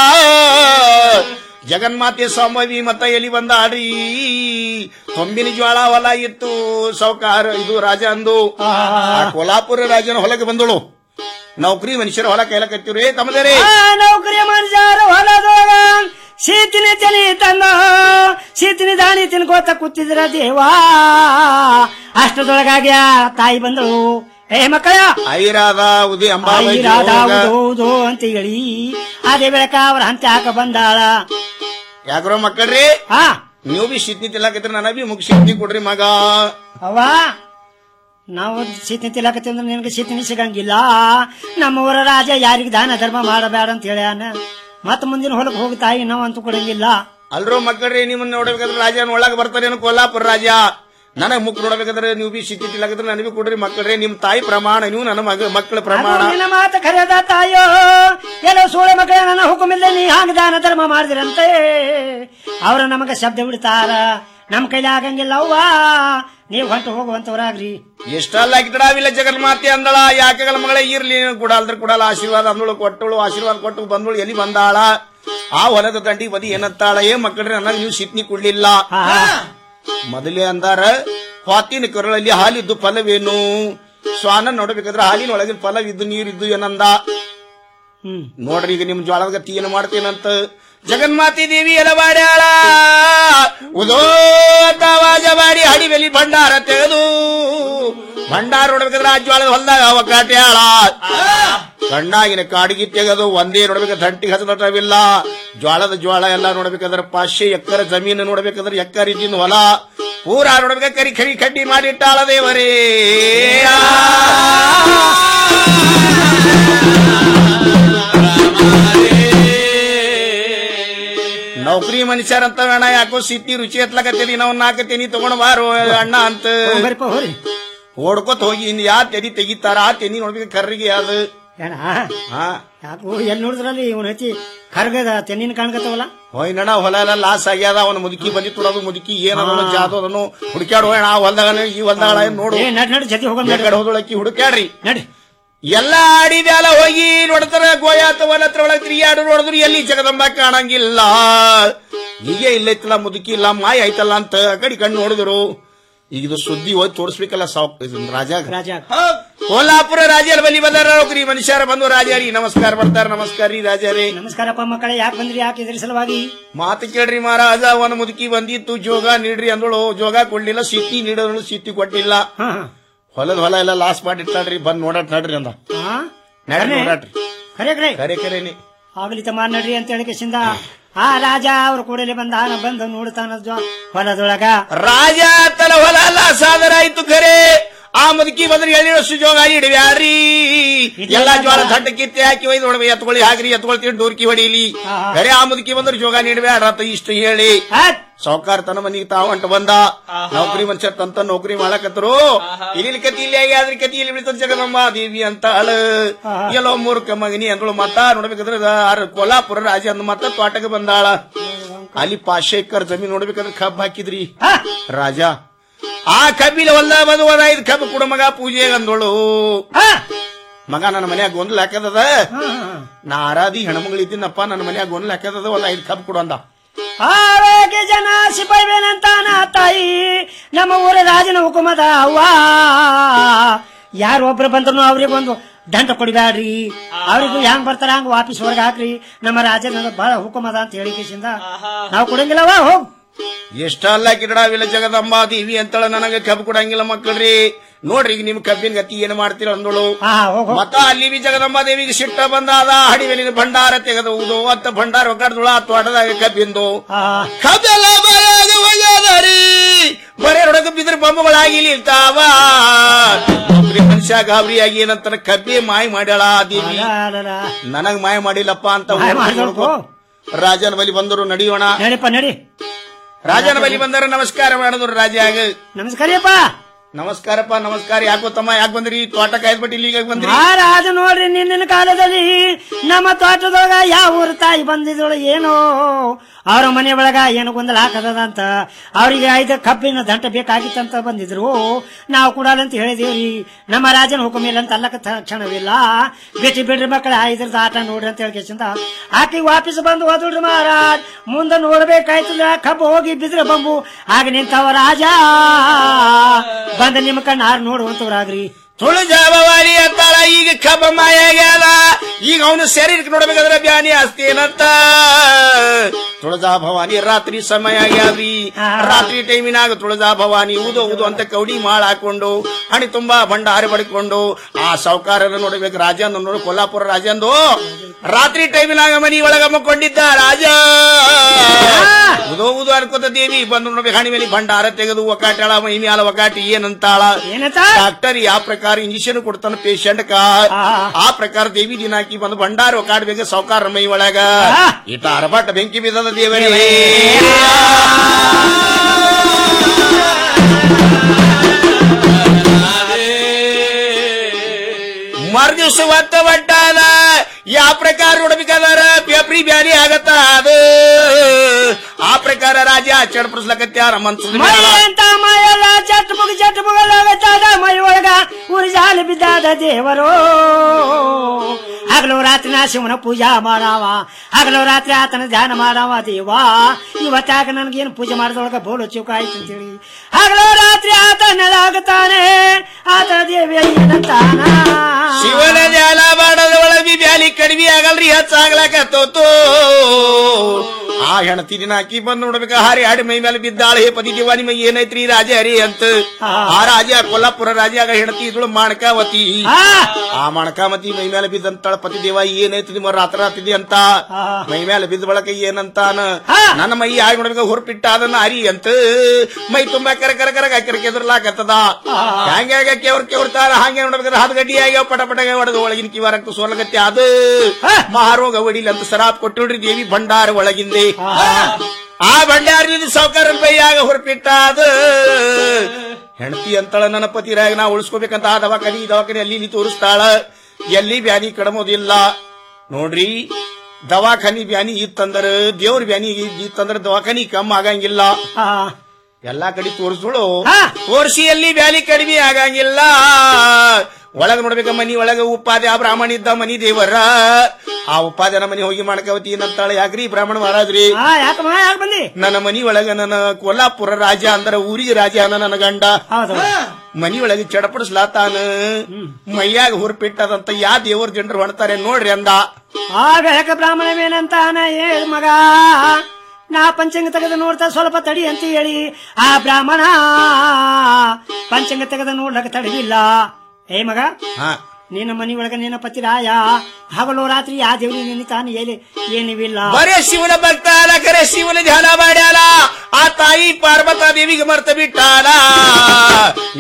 ಜಗನ್ಮಾತೆ ಸಂಭವಿ ಮತ್ತ ಎಲಿ ಬಂದ ಆಡ್ರಿ ತೊಂಬಿನ ಜ್ವಾಳ ಹೊಲ ಇತ್ತು ಸೌಕಾರ ಇದು ರಾಜ ಅಂದು ಆ ಕೊಲ್ಹಾಪುರ ರಾಜನ ಹೊಲಕ್ಕೆ ಬಂದಳು ನೌಕರಿ ಮನುಷ್ಯರ ಹೊಲ ಕೈಲ ಕತ್ತಿವ್ರಿ ತಮ್ಮದೇರಿ ಆ ನೌಕರಿ ಮನುಷ್ಯರ ಹೊಲದೊಳಗ ಶೀತಿನ ತಲಿ ತಂದ ಶೀತಿನ ದಾಣಿ ತಿನ್ಕೋತ ಕೂತಿದ್ರ ದೇವಾ ಅಷ್ಟದೊಳಗಾಗಿ ಆ ತಾಯಿ ಬಂದಳು ಏ ಮಕ್ಕಳ ಐರಾದ ಉದಿ ಅಂಬಾಬಾಯಿ ಐರಾದ ಜೋಗ. ಹೌದು ಅಂತ ಹೇಳಿ ಅದೇ ಬೆಳಕ ಅವ್ರ ಹಂತೆ ಹಾಕ ಬಂದಾಳ ಯಾಕ್ರೋ ಮಕ್ಕಳ್ರಿ ಹಾ ನೀವು ಬಿ ಶಿತ್ನಿ ತಿಲ್ಲಕತ್ರಿ ನನ್ನ ಬಿ ಮುಗ್ ಶಿತ್ನಿ ಕೊಡ್ರಿ ಮಗ ಅವ್ವ ನಾವು ಶೀತಿನ ತಿಲಕತ್ತಿ ಅಂದ್ರೆ ನಿನಗೆ ಶೀತಿನಿ ಸಿಗಂಗಿಲ್ಲ ನಮ್ಮ ಊರ ರಾಜ ಯಾರಿಗೆ ದಾನ ಧರ್ಮ ಮಾಡಬೇಡ ಅಂತ ಹೇಳ್ಯಾನ ಮತ್ತ ಮುಂದಿನ ಹೊಲಕ್ಕೆ ಹೋಗಿ ತಾಯಿ ನಾವು ಅಂತೂ ಕೊಡಂಗಿಲ್ಲ ಅಲ್ರೋ ಮಕ್ಕಳ್ರಿ ನಿಮ್ಮನ್ನ ನೋಡ್ಬೇಕಾದ್ರೆ ರಾಜನ ಒಳಗೆ ಬರ್ತಾರೇನು ಕೊಲ್ಲಾಪುರ ರಾಜ ನನಗ್ ಮುಕ್ ನೋಡ್ಬೇಕಾದ್ರೆ ನೀವು ಬಿ ಶಿತ್ನಿ ತಿಲ್ಲಕತ್ರಿ ನನಗೆ ಬಿ ಕೊಡ್ರಿ ಮಕ್ಕಳ್ರಿ ನಿಮ್ ತಾಯಿ ಪ್ರಮಾಣ ನೀವು ನನ್ನ ಮಗ ಮಕ್ಕಳ ಪ್ರಮಾಣ ಅದು ನಿನ್ನ ಮಾತ ಕರೆದ ತಾಯೋ ಎಲ್ಲೋ ಸೋಳೆ ಮಕ್ಕಳ ನನ್ನ ಹುಕುಮಿಲ್ಲ ನೀ ಹಾಗೆ ದಾನ ಧರ್ಮ ಮಾಡಿದ್ರಂತೆ ಅವರು ನಮಗ ಶಬ್ದ ಬಿಡ್ತಾರ ನಮ್ ಕೈಲಿ ಆಗಂಗಿಲ್ಲ ಅವ್ವ ನೀವು ಹೊಂಟು ಹೋಗುವಂತವ್ರಾಗ್ರಿ ಎಷ್ಟಲ್ಲ ಗಿಡವಿಲ್ಲ ಜಗನ್ಮಾತೆ ಅಂದಳ ಯಾಕೆಗಳ ಮಗಳೇ ಇರ್ಲಿ ಕೊಡಲ್ದ್ರ ಕೊಡಲ್ಲ ಆಶೀರ್ವಾದ ಅಂದಳು ಕೊಟ್ಟಳು ಆಶೀರ್ವಾದ ಕೊಟ್ಟು ಬಂದಳು ಎಲ್ಲಿ ಬಂದಾಳ ಆ ಹೊಲದ ದಂಡಿ ಬದಿ ಏನಂತಾಳ ಏ ಮಕ್ಕಳ್ರಿ ನನಗೆ ನೀವು ಸಿಟ್ನಿ ಕೊಡ್ಲಿಲ್ಲ ಮೊದಲೇ ಅಂದಾರ ಪಾತಿನ ಕರಳಲ್ಲಿ ಹಾಲಿದ್ದು ಫಲವೇನು ಸ್ವಾನ ನೋಡ್ಬೇಕಾದ್ರೆ ಹಾಲಿನ ಒಳಗಿನ ಫಲವಿದ್ದು ನೀರಿದ್ದು ಏನಂದ ನೋಡ್ರಿ ಈಗ ನಿಮ್ ಜ್ವಾಳದ ಗತಿ ಏನು ಮಾಡ್ತೇನಂತ ಜಗನ್ಮಾತಿ ದೇವಿ ಎಲ್ಲ ಮಾಡ್ಯಾಳ ಉದೋ ಅಂತ ಆವಾಜ ಮಾಡಿ ಹಡಿವೆಲಿ ಭಂಡಾರ ತೆಗೆದು ಭಂಡಾರ ನೋಡ್ಬೇಕಾದ್ರೆ ಆ ಜ್ವಾಳದ ಹೊಲ್ದಾಗ ಅವ ಕಾಟ್ಯಾಳ ಕಣ್ಣಾಗಿನ ಕಾಡಿಗೆ ತೆಗೆದು ಒಂದೇ ನೋಡ್ಬೇಕಾದ್ರೆ ದಂಟಿಗೆ ಹಸದಟವಿಲ್ಲ ಜ್ವಾಳದ ಜ್ವಾಳ ಎಲ್ಲ ನೋಡ್ಬೇಕಾದ್ರೆ ಪಾಶ್ಯ ಎಕ್ಕರ ಜಮೀನು ನೋಡ್ಬೇಕಾದ್ರೆ ಎಕ್ಕರ ಇದ್ದಿನ ಹೊಲ ಪೂರಾ ನೋಡ್ಬೇಕಾದ್ರೆ ಕರಿ ಕರಿ ಕಡ್ಡಿ ಮಾಡಿಟ್ಟಾಳ ದೇವರೇ ನೌಕರಿ ಮನುಷ್ಯರಂತ ಬೇಡ ಯಾಕೋ ಸಿಟ್ಟಿ ರುಚಿ ಎತ್ಲಕತ್ತೀರಿ ನಾವು ನಾಲ್ಕು ತೆನಿ ತಗೊಂಡ್ ಬಾರೋ ಅಣ್ಣ ಅಂತ ಓಡ್ಕೋತ ಹೋಗಿ ಇನ್ ಯಾ ತೆನಿ ತೆಗಿತಾರ ಆ ತೆನಿ ನೋಡ್ಬೇಕು ಕರ್ರಿಗೆ ಅದು ಏನ ಹಾ ಯಾಕೋ ಎಲ್ಲಿ ನೋಡಿದ್ರಲ್ಲಿ ಇವನ್ ಹಚ್ಚಿ ಕರ್ಗದ ತೆನ್ನಿನ ಕಾಣ್ಕತ್ತವಲ್ಲ ಹೋಯ್ ನಡ ಹೊಲ ಎಲ್ಲ ಲಾಸ್ ಆಗ್ಯಾದ ಅವನ ಮುದುಕಿ ಬಂದಿ ತುಡೋದು ಮುದುಕಿ ಏನದನು ಜಾದು ಅದನ್ನು ಹುಡುಕ್ಯಾಡ್ ಹೋಯಣ ಆ ಹೊಲ್ದಾಗ ಈ ಹೊಲ್ದಾಗ ನೋಡು ಏ ನಡ್ ನಡ್ ಜೊತೆ ಹೋಗೋಣ ಕಡೆ ಹೋದಳಕ್ಕಿ ಹುಡುಕ್ಯಾಡ್ರಿ ನಡಿ ಎಲ್ಲ ಆಡಿ ಮ್ಯಾಲ ಹೋಗಿ ನೋಡ್ತಾರ ಗೋಯಾತ ಹೊಲ ಹತ್ರ ಒಳಗ್ ತಿರುಗಾಡು ನೋಡಿದ್ರು ಎಲ್ಲಿ ಜಗದಂಬ ಕಾಣಂಗಿಲ್ಲ ಹೀಗೆ ಇಲ್ಲೈತಲ್ಲ ಮುದುಕಿ ಇಲ್ಲ ಮಾಯ ಆಯ್ತಲ್ಲ ಅಂತ ಆ ಕಡೆ ಕಣ್ಣು ನೋಡಿದ್ರು ಈಗ ಇದು ಸುದ್ದಿ ಹೋಗಿ ತೋರಿಸ್ಬೇಕಲ್ಲ ಸಾವ್ ರಾಜ ರಾಜ ಕೋಲ್ಹಾಪುರ ರಾಜರ ಬಲಿ ಬಂದಾರ ನೌಕರಿ ಮನುಷ್ಯರ ಬಂದು ರಾಜಾರಿ ನಮಸ್ಕಾರ ಬರ್ತಾರ ನಮಸ್ಕಾರ ರೀ ರಾಜಾರೇ ನಮಸ್ಕಾರಪ್ಪ ಮಕ್ಕಳೇ ಯಾಕೆ ಬಂದ್ರಿ ಯಾಕೆ ಇದ್ರ ಸಲುವಾಗಿ ಮಾತು ಕೇಳ್ರಿ ಮಹಾರಾಜ ಅವನ ಮುದುಕಿ ಬಂದಿತ್ತು ಜೋಗ ನೀಡ್ರಿ ಅಂದಳು ಜೋಗ ಕೊಡ್ಲಿಲ್ಲ ಸಿಟ್ಟಿ ನೀಡೋಳು ಸಿಟ್ಟಿ ಕೊಟ್ಟಿಲ್ಲ ಹೊಲದ ಹೊಲ ಎಲ್ಲ ಲಾಸ್ ಮಾಡಿಟ್ಟಾಡ್ರಿ ಬಂದ್ ನೋಡಾಟ್ ನಡ್ರಿ ಅಂದ ನಡ್ರಿ ನೋಡಾಟ್ರಿ ಖರೆ ಖರೆ ಕರೆ ಕರೆನಿ ಆಗ್ಲಿ ತಮ್ಮ ನಡ್ರಿ ಅಂತ ಹೇಳಿ ಕಿಸಿಂದ ಆ ರಾಜ ಅವ್ರ ಕೂಡಲೇ ಬಂದ ಬಂದು ನೋಡ್ತಾನ ಜ್ವ- ಹೊಲದೊಳಗ ರಾಜ ತನ್ನ ಹೊಲ ಲಾಸ್ ಆದರಾಯ್ತು ಖರೆ ಆ ಮುದುಕಿ ಬಂದ್ರೆ ಎಳ್ಳಿಡಷ್ಟು ಜೋಗ ಇಡವ್ಯಾಡ್ರಿ ಎಲ್ಲಾ ಜ್ವಾಳ ದಡ್ಡ ಕಿತ್ತಿ ಹಾಕಿ ಒಯ್ದು ನೋಡ್ಬೇಕು ಎತ್ಕೊಳ್ಳಿ ಹಾಕ್ರಿ ಎತ್ಕೊಳ್ತೀನಿ ಡೂರ್ಕಿ ಹೊಡೀಲಿ ಬೇರೆ ಆ ಮುದುಕಿ ಬಂದ್ರೆ ಜೋಗ ನೀಡಬೇಡ್ರತ ಇಷ್ಟು ಹೇಳಿ ಸಾವುಕಾರ ತನ್ನ ಮನಿಗೆ ತಾವ ಹೊಂಟ ಬಂದ ನೌಕರಿ ಮನುಷ್ಯ ತಂತ ನೌಕರಿ ಮಾಡಕತ್ತರು ಇಲ್ಲಿ ಕತಿ ಇಲ್ಲಿ ಆಗಿ ಅದ್ರ ಕತಿ ಇಲ್ಲಿ ಬಿಡ್ತದ ಜಗದಮ್ಮ ದೇವಿ ಅಂತ ಅಳ ಎಲ್ಲೋ ಮೂರ್ಖ ಮಗನಿ ಅಂದಳು ಮತ್ತ ನೋಡ್ಬೇಕಾದ್ರೆ ಆರ್ ಕೋಲಾಪುರ ರಾಜ ಅಂದ ಮತ್ತ ತೋಟಕ್ಕೆ ಬಂದಾಳ ಅಲ್ಲಿ ಪಾಶೆ ಎಕರ್ ಜಮೀನ್ ನೋಡ್ಬೇಕಾದ್ರೆ ಕಬ್ಬ್ ಹಾಕಿದ್ರಿ ರಾಜ ಆ ಕಬ್ಬಿಲ ಒಂದ ಬಂದು ಒಂದ್ ಐದು ಕಬ್ಬು ಕೊಡು ಮಗ ಪೂಜೆ ಅಂದೋಳು ಮಗ ನನ್ನ ಮನ್ಯಾಗ ಗೊಂದಲ ಹಾಕದದ ನಾ ಆರಾದಿ ಹೆಣ್ಮಗಳು ಇದ್ದೀನಪ್ಪ ನನ್ನ ಮನ್ಯಾಗ ಗೊಂದಲ ಹಾಕದದ ಒಂದ್ ಐದು ಕಬ್ಬು ಕೊಡು ಅಂದ ಆವೇಗೆ ಜನ ಸಿಪಾಯಿವೇನಂತಾನ ತಾಯಿ ನಮ್ಮ ಊರ ರಾಜನ ಹುಕುಮದ ಅವ್ವ ಯಾರು ಒಬ್ರು ಬಂದ್ರು ಅವ್ರಿಗೆ ಒಂದು ದಂಡ ಕೊಡಬ್ಯಾಡ್ರಿ ಅವ್ರಿಗೂ ಹೆಂಗ್ ಬರ್ತಾರ ಹಂಗ ವಾಪಸ್ ಹೊರಗೆ ಹಾಕ್ರಿ ನಮ್ಮ ರಾಜನ ಬಹಳ ಹುಕುಮದ ಅಂತ ಹೇಳಿ ಕೇಸಿಂದ ನಾವು ಕೊಡಂಗಿಲ್ಲವ ಹೋಗ್ ಎಷ್ಟಲ್ಲ ಕಿರಡಾವಿಲ್ಲ ಜಗದಂಬಾ ದೇವಿ ಅಂತಳ ನನಗ ಕಬ್ಬು ಕೊಡಂಗಿಲ್ಲ ಮಕ್ಕಳ್ರಿ ನೋಡ್ರಿ ಈಗ ನಿಮ್ ಕಬ್ಬಿನ ಗತಿ ಏನ್ ಮಾಡ್ತೀರ ಅಂದಳು ಮತ್ತ ಅಲ್ಲಿ ಬಿ ಜಗದಂಬಾ ದೇವಿಗೆ ಸಿಟ್ಟ ಬಂದಾದ ಹಡಿವೆಲಿನ ಭಂಡಾರ ತೆಗೆದುವುದು ಅಂತ ಭಂಡಾರ ಒಗ್ಗಡ್ದಳು ಆ ತೋಟದಾಗ ಕಬ್ಬಿಂದು ಕಬ್ಬೆಲ್ಲ ಬಾಯಾಗ ಒಯ್ಯಾದರಿ ಬರೇ ಹೊಡಗ ಬಿದ್ರ ಬೊಂಬಗಳಾಗಿ ನಿಲ್ತಾವ ಒಬ್ರಿ ಮನುಷ್ಯ ಗಾಬರಿಯಾಗಿ ಏನಂತಾನ ಕಬ್ಬಿ ಮಾಯ ಮಾಡ್ಯಾಳ ಆ ದೇವಿ ನನಗ್ ಮಾಯ ಮಾಡಿಲ್ಲಪ್ಪ ಅಂತ ಮಾಯ ಮಾಡಿದಳು. ರಾಜನ ಬಲಿ ಬಂದರು ನಡಿಯೋಣ ನಡಿಪ್ಪ ನಡಿ ರಾಜನ ಬಲಿ ಬಂದರು ನಮಸ್ಕಾರ ಮಾಡಿದ್ರು ರಾಜಾಗ ನಮಸ್ಕಾರಪ್ಪ ನಮಸ್ಕಾರಪ್ಪ ನಮಸ್ಕಾರ ಯಾಕೋ ತಮ್ಮ ಯಾಕೆ ಬಂದ್ರಿ ತೋಟ ಕಾಯ್ದ್ಬಿಟ್ಟು ಇಲ್ಲಿಗೆ ಯಾಕ್ ಬಂದ್ರಿ ಮಹಾರಾಜ ನೋಡ್ರಿ ನಿನ್ನಿನ ಕಾಲದಲ್ಲಿ ನಮ್ಮ ತೋಟದೊಳಗ ಯಾವ ಊರು ತಾಯಿ ಬಂದಿದ್ದಳು ಏನೋ ಅವ್ರ ಮನೆ ಒಳಗ ಏನು ಗೊಂದಲ ಹಾಕದಂತ ಅವರಿಗೆ ಐದು ಕಬ್ಬಿನ ದಂಟ ಬೇಕಾಗಿತ್ತಂತ ಬಂದಿದ್ರು ನಾವು ಕೊಡಲ್ಲಂತ ಹೇಳಿದೇವ್ರಿ ನಮ್ಮ ರಾಜನ ಹುಕುಮ ಇಲ್ಲ ಅಂತ ಅಲ್ಲಕ ಕ್ಷಣವಿಲ್ಲ ಬಿಟ್ಟು ಬಿಡ್ರಿ ಮಕ್ಕಳ ಇದ್ರದ್ದು ಆಟ ನೋಡ್ರಿ ಅಂತ ಹೇಳ್ಕೇಸಿಂದ ಆಕಿಗೆ ವಾಪಸ್ ಬಂದು ಹೋದ್ರಿ ಮಹಾರಾಜ್ ಮುಂದೆ ನೋಡ್ಬೇಕಾಯ್ತದ ಕಬ್ಬು ಹೋಗಿ ಬಿದ್ರೆ ಬಂಬು ಆಗ ನಿಂತವ ರಾಜ ಬಂದ ನಿಮ್ಮ ಕಣ್ಣು ಆರು ನೋಡುವಂತವ್ರಾಗ್ರಿ ತುಳಜಾಬವಾರಿ ಅಂತಾಳ ಈಗ ಕಬ್ಬ ಮಾಯ ಆಗ್ಯಾದ ಈಗ ಅವನು ಶರೀರಕ್ಕೆ ನೋಡ್ಬೇಕಾದ್ರೆ ಬ್ಯಾನಿ ಆಸ್ತಿ ಏನಂತ ತುಳಜಾ ಭವಾನಿ ರಾತ್ರಿ ಸಮಯ ಆಗ್ಯಾದ್ರಿ ರಾತ್ರಿ ಟೈಮಿನಾಗ ತುಳಜಾ ಭವಾನಿ ಊದು ಊದು ಅಂತ ಕೌಡಿ ಮಾಳ ಹಾಕೊಂಡು ಹಣಿ ತುಂಬಾ ಭಂಡಾರ ಬಡ್ಕೊಂಡು ಆ ಸಾವುಕಾರರ ನೋಡ್ಬೇಕು ರಾಜಂದು ನೋಡು ಕೊಲ್ಲಾಪುರ ರಾಜಂದು ರಾತ್ರಿ ಟೈಮಿನಾಗ ಮನಿ ಒಳಗ ಮಕ್ಕೊಂಡಿದ್ದ ರಾಜ ಉದೋ ಉದು ಅನ್ಕೋತ ದೇವಿ ಬಂದು ನೋಡ್ಬೇಕು ಹಣಿ ಮೇಲೆ ಭಂಡಾರ ತೆಗೆದು ಒಕಾಟಾಳ ಮೈ ಮ್ಯಾಲ ಒಕಾಟಿ ಏನಂತಾಳ ಡಾಕ್ಟರ್ ಯಾವ ಪ್ರಕಾರ ಇಂಜೆಕ್ಷನ್ ಕೊಡ್ತಾನ ಪೇಷಂಟ್ ಕಾ ಆ ಪ್ರಕಾರ ದೇವಿ ದಿನಾಕಿ ಬಂದು ಭಂಡಾರ ಒಕಾಡ್ಬೇಕು ಸಾವುಕಾರ ಮೈ ಒಳಗ ಇಟ ಅರಬಾಟ ಬೆಂಕಿ ಬಿದ್ದದ ದೇವರೇ ಮರ್ ದಿವ್ಸ ಒತ್ತ ಬಟ್ಟಾದ ಯಾವ ಪ್ರಕಾರ ನೋಡ್ಬೇಕಾದಾರ ಪೇಪ್ರಿ ಬ್ಯಾನಿ ಆಗತ್ತ ಅದು ಆ ಪ್ರಕಾರ ರಾಜ ಚಡಪಡಿಸ್ಲಕತ್ಯಾರ ಮನ್ಸದ ಮೈ ಅಂತ ಮೈಯೆಲ್ಲ ಚಟ್ ಮುಗಿ ಚಟ್ ಮುಗಲಾಗತ್ತಾದ ಮೈ ಒಳಗ ಉರಿ ಜಾಲಿ ಬಿದ್ದಾದ ದೇವರು ಹಗಲು ರಾತ್ರಿ ನಾ ಶಿವನ ಪೂಜಾ ಮಾಡಾವ ಹಗಲು ರಾತ್ರಿ ಆತನ ಧ್ಯಾನ ಮಾಡಾವ ದೇವ ಇವತ್ತಾಗ ನನ್ಗೇನು ಪೂಜೆ ಮಾಡಿದೊಳಗ ಬೋಳು ಚೌಕ ಆಯ್ತು ಅಂತೇಳಿ ಹಗಲು ರಾತ್ರಿ ಆತ ನೆಲಾಗುತ್ತಾನೆ ಆತ ದೇವಿ ಏನಂತಾನ ಶಿವನ ಧ್ಯಾನ ಮಾಡದ ಒಳಗಿ ಬ್ಯಾಲಿ ಕಡಿಮೆ ಆಗಲ್ರಿ ಹೆಚ್ಚಾಗ್ಲಾಕತ್ತೋತು ಆ ಹೆಣತಿ ದಿನ ಅಕ್ಕಿ ಬಂದ್ ನೋಡ್ಬೇಕ ಹಾರಿ ಹಾಡಿ ಮೈ ಮೇಲೆ ಬಿದ್ದಾಳ ಹೇ ಪತಿ ದೇವ ನಿಮಗೆ ಏನೈತ್ರಿ ರಾಜ ಹರಿ ಅಂತ ಆ ರಾಜ ಕೊಲ್ಲಾಪುರ ರಾಜಾಗ ಹೆಣತಿ ಇದ್ಳು ಮಾಣಕಾವತಿ ಆ ಮಾಣಕಾವತಿ ಮೈ ಮೇಲೆ ಬಿದ್ದಂತಾಳ ಪತಿ ದೇವ ಏನೈತಿ ನಿಮ್ಮ ರಾತ್ರ ರಾತ್ರಿ ಅಂತ ಮೈ ಮೇಲೆ ಬಿದ್ದ ಬಳಕ ಏನಂತಾನ ನನ್ನ ಮೈ ಆಗಿ ನೋಡ್ಬೇಕ ಹೊರಪಿಟ್ಟ ಅದನ್ನ ಹರಿ ಅಂತ ಮೈ ತುಂಬಾ ಕರ ಕರ ಕರ ಕರ ಕೆದರ್ಲಾಕತ್ತದ ಹ್ಯಾಂಗ ಕೆವ್ರ ಕೆವ್ರತಾರ ಹಂಗೆ ನೋಡ್ಬೇಕಾದ್ರೆ ಹದ್ ಗಡ್ಡಿ ಆಗ್ಯಾವ ಪಟ ಪಟ ಹೊಡೆದು ಒಳಗಿನ ಕಿವ ರಕ್ತ ಸೋಲಗತ್ತೆ ಅದು ಮಹಾರೋಗ ಹೊಡಿಲಿ ಅಂತ ಸರಾಪ್ ಕೊಟ್ಟಿಡ್ರಿ ದೇವಿ ಭಂಡಾರ ಒಳಗಿಂದೆ ಆ ಭಂಡಾರದಿಂದ ಸಾವುಕಾರ ಬೈಯಾಗ ಹೊರಪಿಟ್ಟ ಅದು ಹೆಂಡತಿ ಅಂತಳ ನನ್ನ ಪತಿ ರಾಗ ನಾ ಉಳಿಸ್ಕೋಬೇಕಂತ ಆ ದವಾಖಾನಿ ಈ ದವಾಖಾನಿ ಅಲ್ಲಿ ಇಲ್ಲಿ ತೋರಿಸ್ತಾಳ ಎಲ್ಲಿ ಬ್ಯಾನಿ ಕಡಮೋದಿಲ್ಲ ನೋಡ್ರಿ ದವಾಖಾನಿ ಬ್ಯಾನಿ ಇತ್ತಂದ್ರ ದೇವ್ರ ಬ್ಯಾನಿ ಇತ್ತಂದ್ರ ದವಾಖಾನಿ ಕಮ್ಮಿ ಆಗಂಗಿಲ್ಲ ಎಲ್ಲಾ ಕಡೆ ತೋರಿಸ್ದಳು ತೋರಿಸಿ ಎಲ್ಲಿ ಬ್ಯಾಲಿ ಕಡಿಮೆ ಆಗಂಗಿಲ್ಲ ಒಳಗ ನೋಡ್ಬೇಕ ಮನಿ ಒಳಗ ಉಪಾದೆ ಆ ಬ್ರಾಹ್ಮಣ ಇದ್ದ ಮನಿ ದೇವರ ಆ ಉಪಾದನ ಮನಿ ಹೋಗಿ ಮಾಡ್ಕವತಿ ಏನಂತಾಳೆ ಯಾಕ್ರಿ ಬ್ರಾಹ್ಮಣ ಮಹಾರಾಜ್ರಿ ಯಾಕಮ್ಮ ಯಾಕೆ ಬಂದಿ ನನ್ನ ಮನಿ ಒಳಗ ನನ್ನ ಕೊಲ್ಲಾಪುರ ರಾಜ ಅಂದ್ರ ಊರಿಗೆ ರಾಜ ಅನ ನನ್ನ ಗಂಡ ಮನಿ ಒಳಗೆ ಚಡಪಡಿಸ್ಲಾತಾನ ಮೈಯಾಗ ಹುರ್ಪಿಟ್ಟದಂತ ಯಾ ದೇವ್ರ ಜನರು ಹೊಣ್ತಾರೆ ನೋಡ್ರಿ ಅಂದ ಆಗ ಯಾಕ ಬ್ರಾಹ್ಮಣವೇನಂತಾನ ಹೇಳ್ ಮಗ ನಾ ಪಂಚಂಗ ತೆಗೆದು ನೋಡ್ತಾ ಸ್ವಲ್ಪ ತಡಿ ಅಂತ ಹೇಳಿ ಆ ಬ್ರಾಹ್ಮಣ ಪಂಚಂಗ ತೆಗೆದು ನೋಡ್ಲಕ್ಕ ತಡವಿಲ್ಲ ಏ ಮಗ ನಿನ್ನ ಮನಿ ಒಳಗ ನಿನ್ನ ಪತಿ ರಾಯ ಹಗಲು ರಾತ್ರಿ ಆ ದೇವ್ರಿ ನಿನ್ನಿತಾನೆ ಏಲಿ ಏನಿವಿಲ್ಲ ಬರೇ ಶಿವನ ಭಕ್ತ ಅಲ್ಲ ಖರೆ ಶಿವನ ಧ್ಯಾನ ಮಾಡ್ಯಾಲ ಆ ತಾಯಿ ಪಾರ್ವತ ದೇವಿಗೆ ಮರ್ತ ಬಿಟ್ಟಾಲ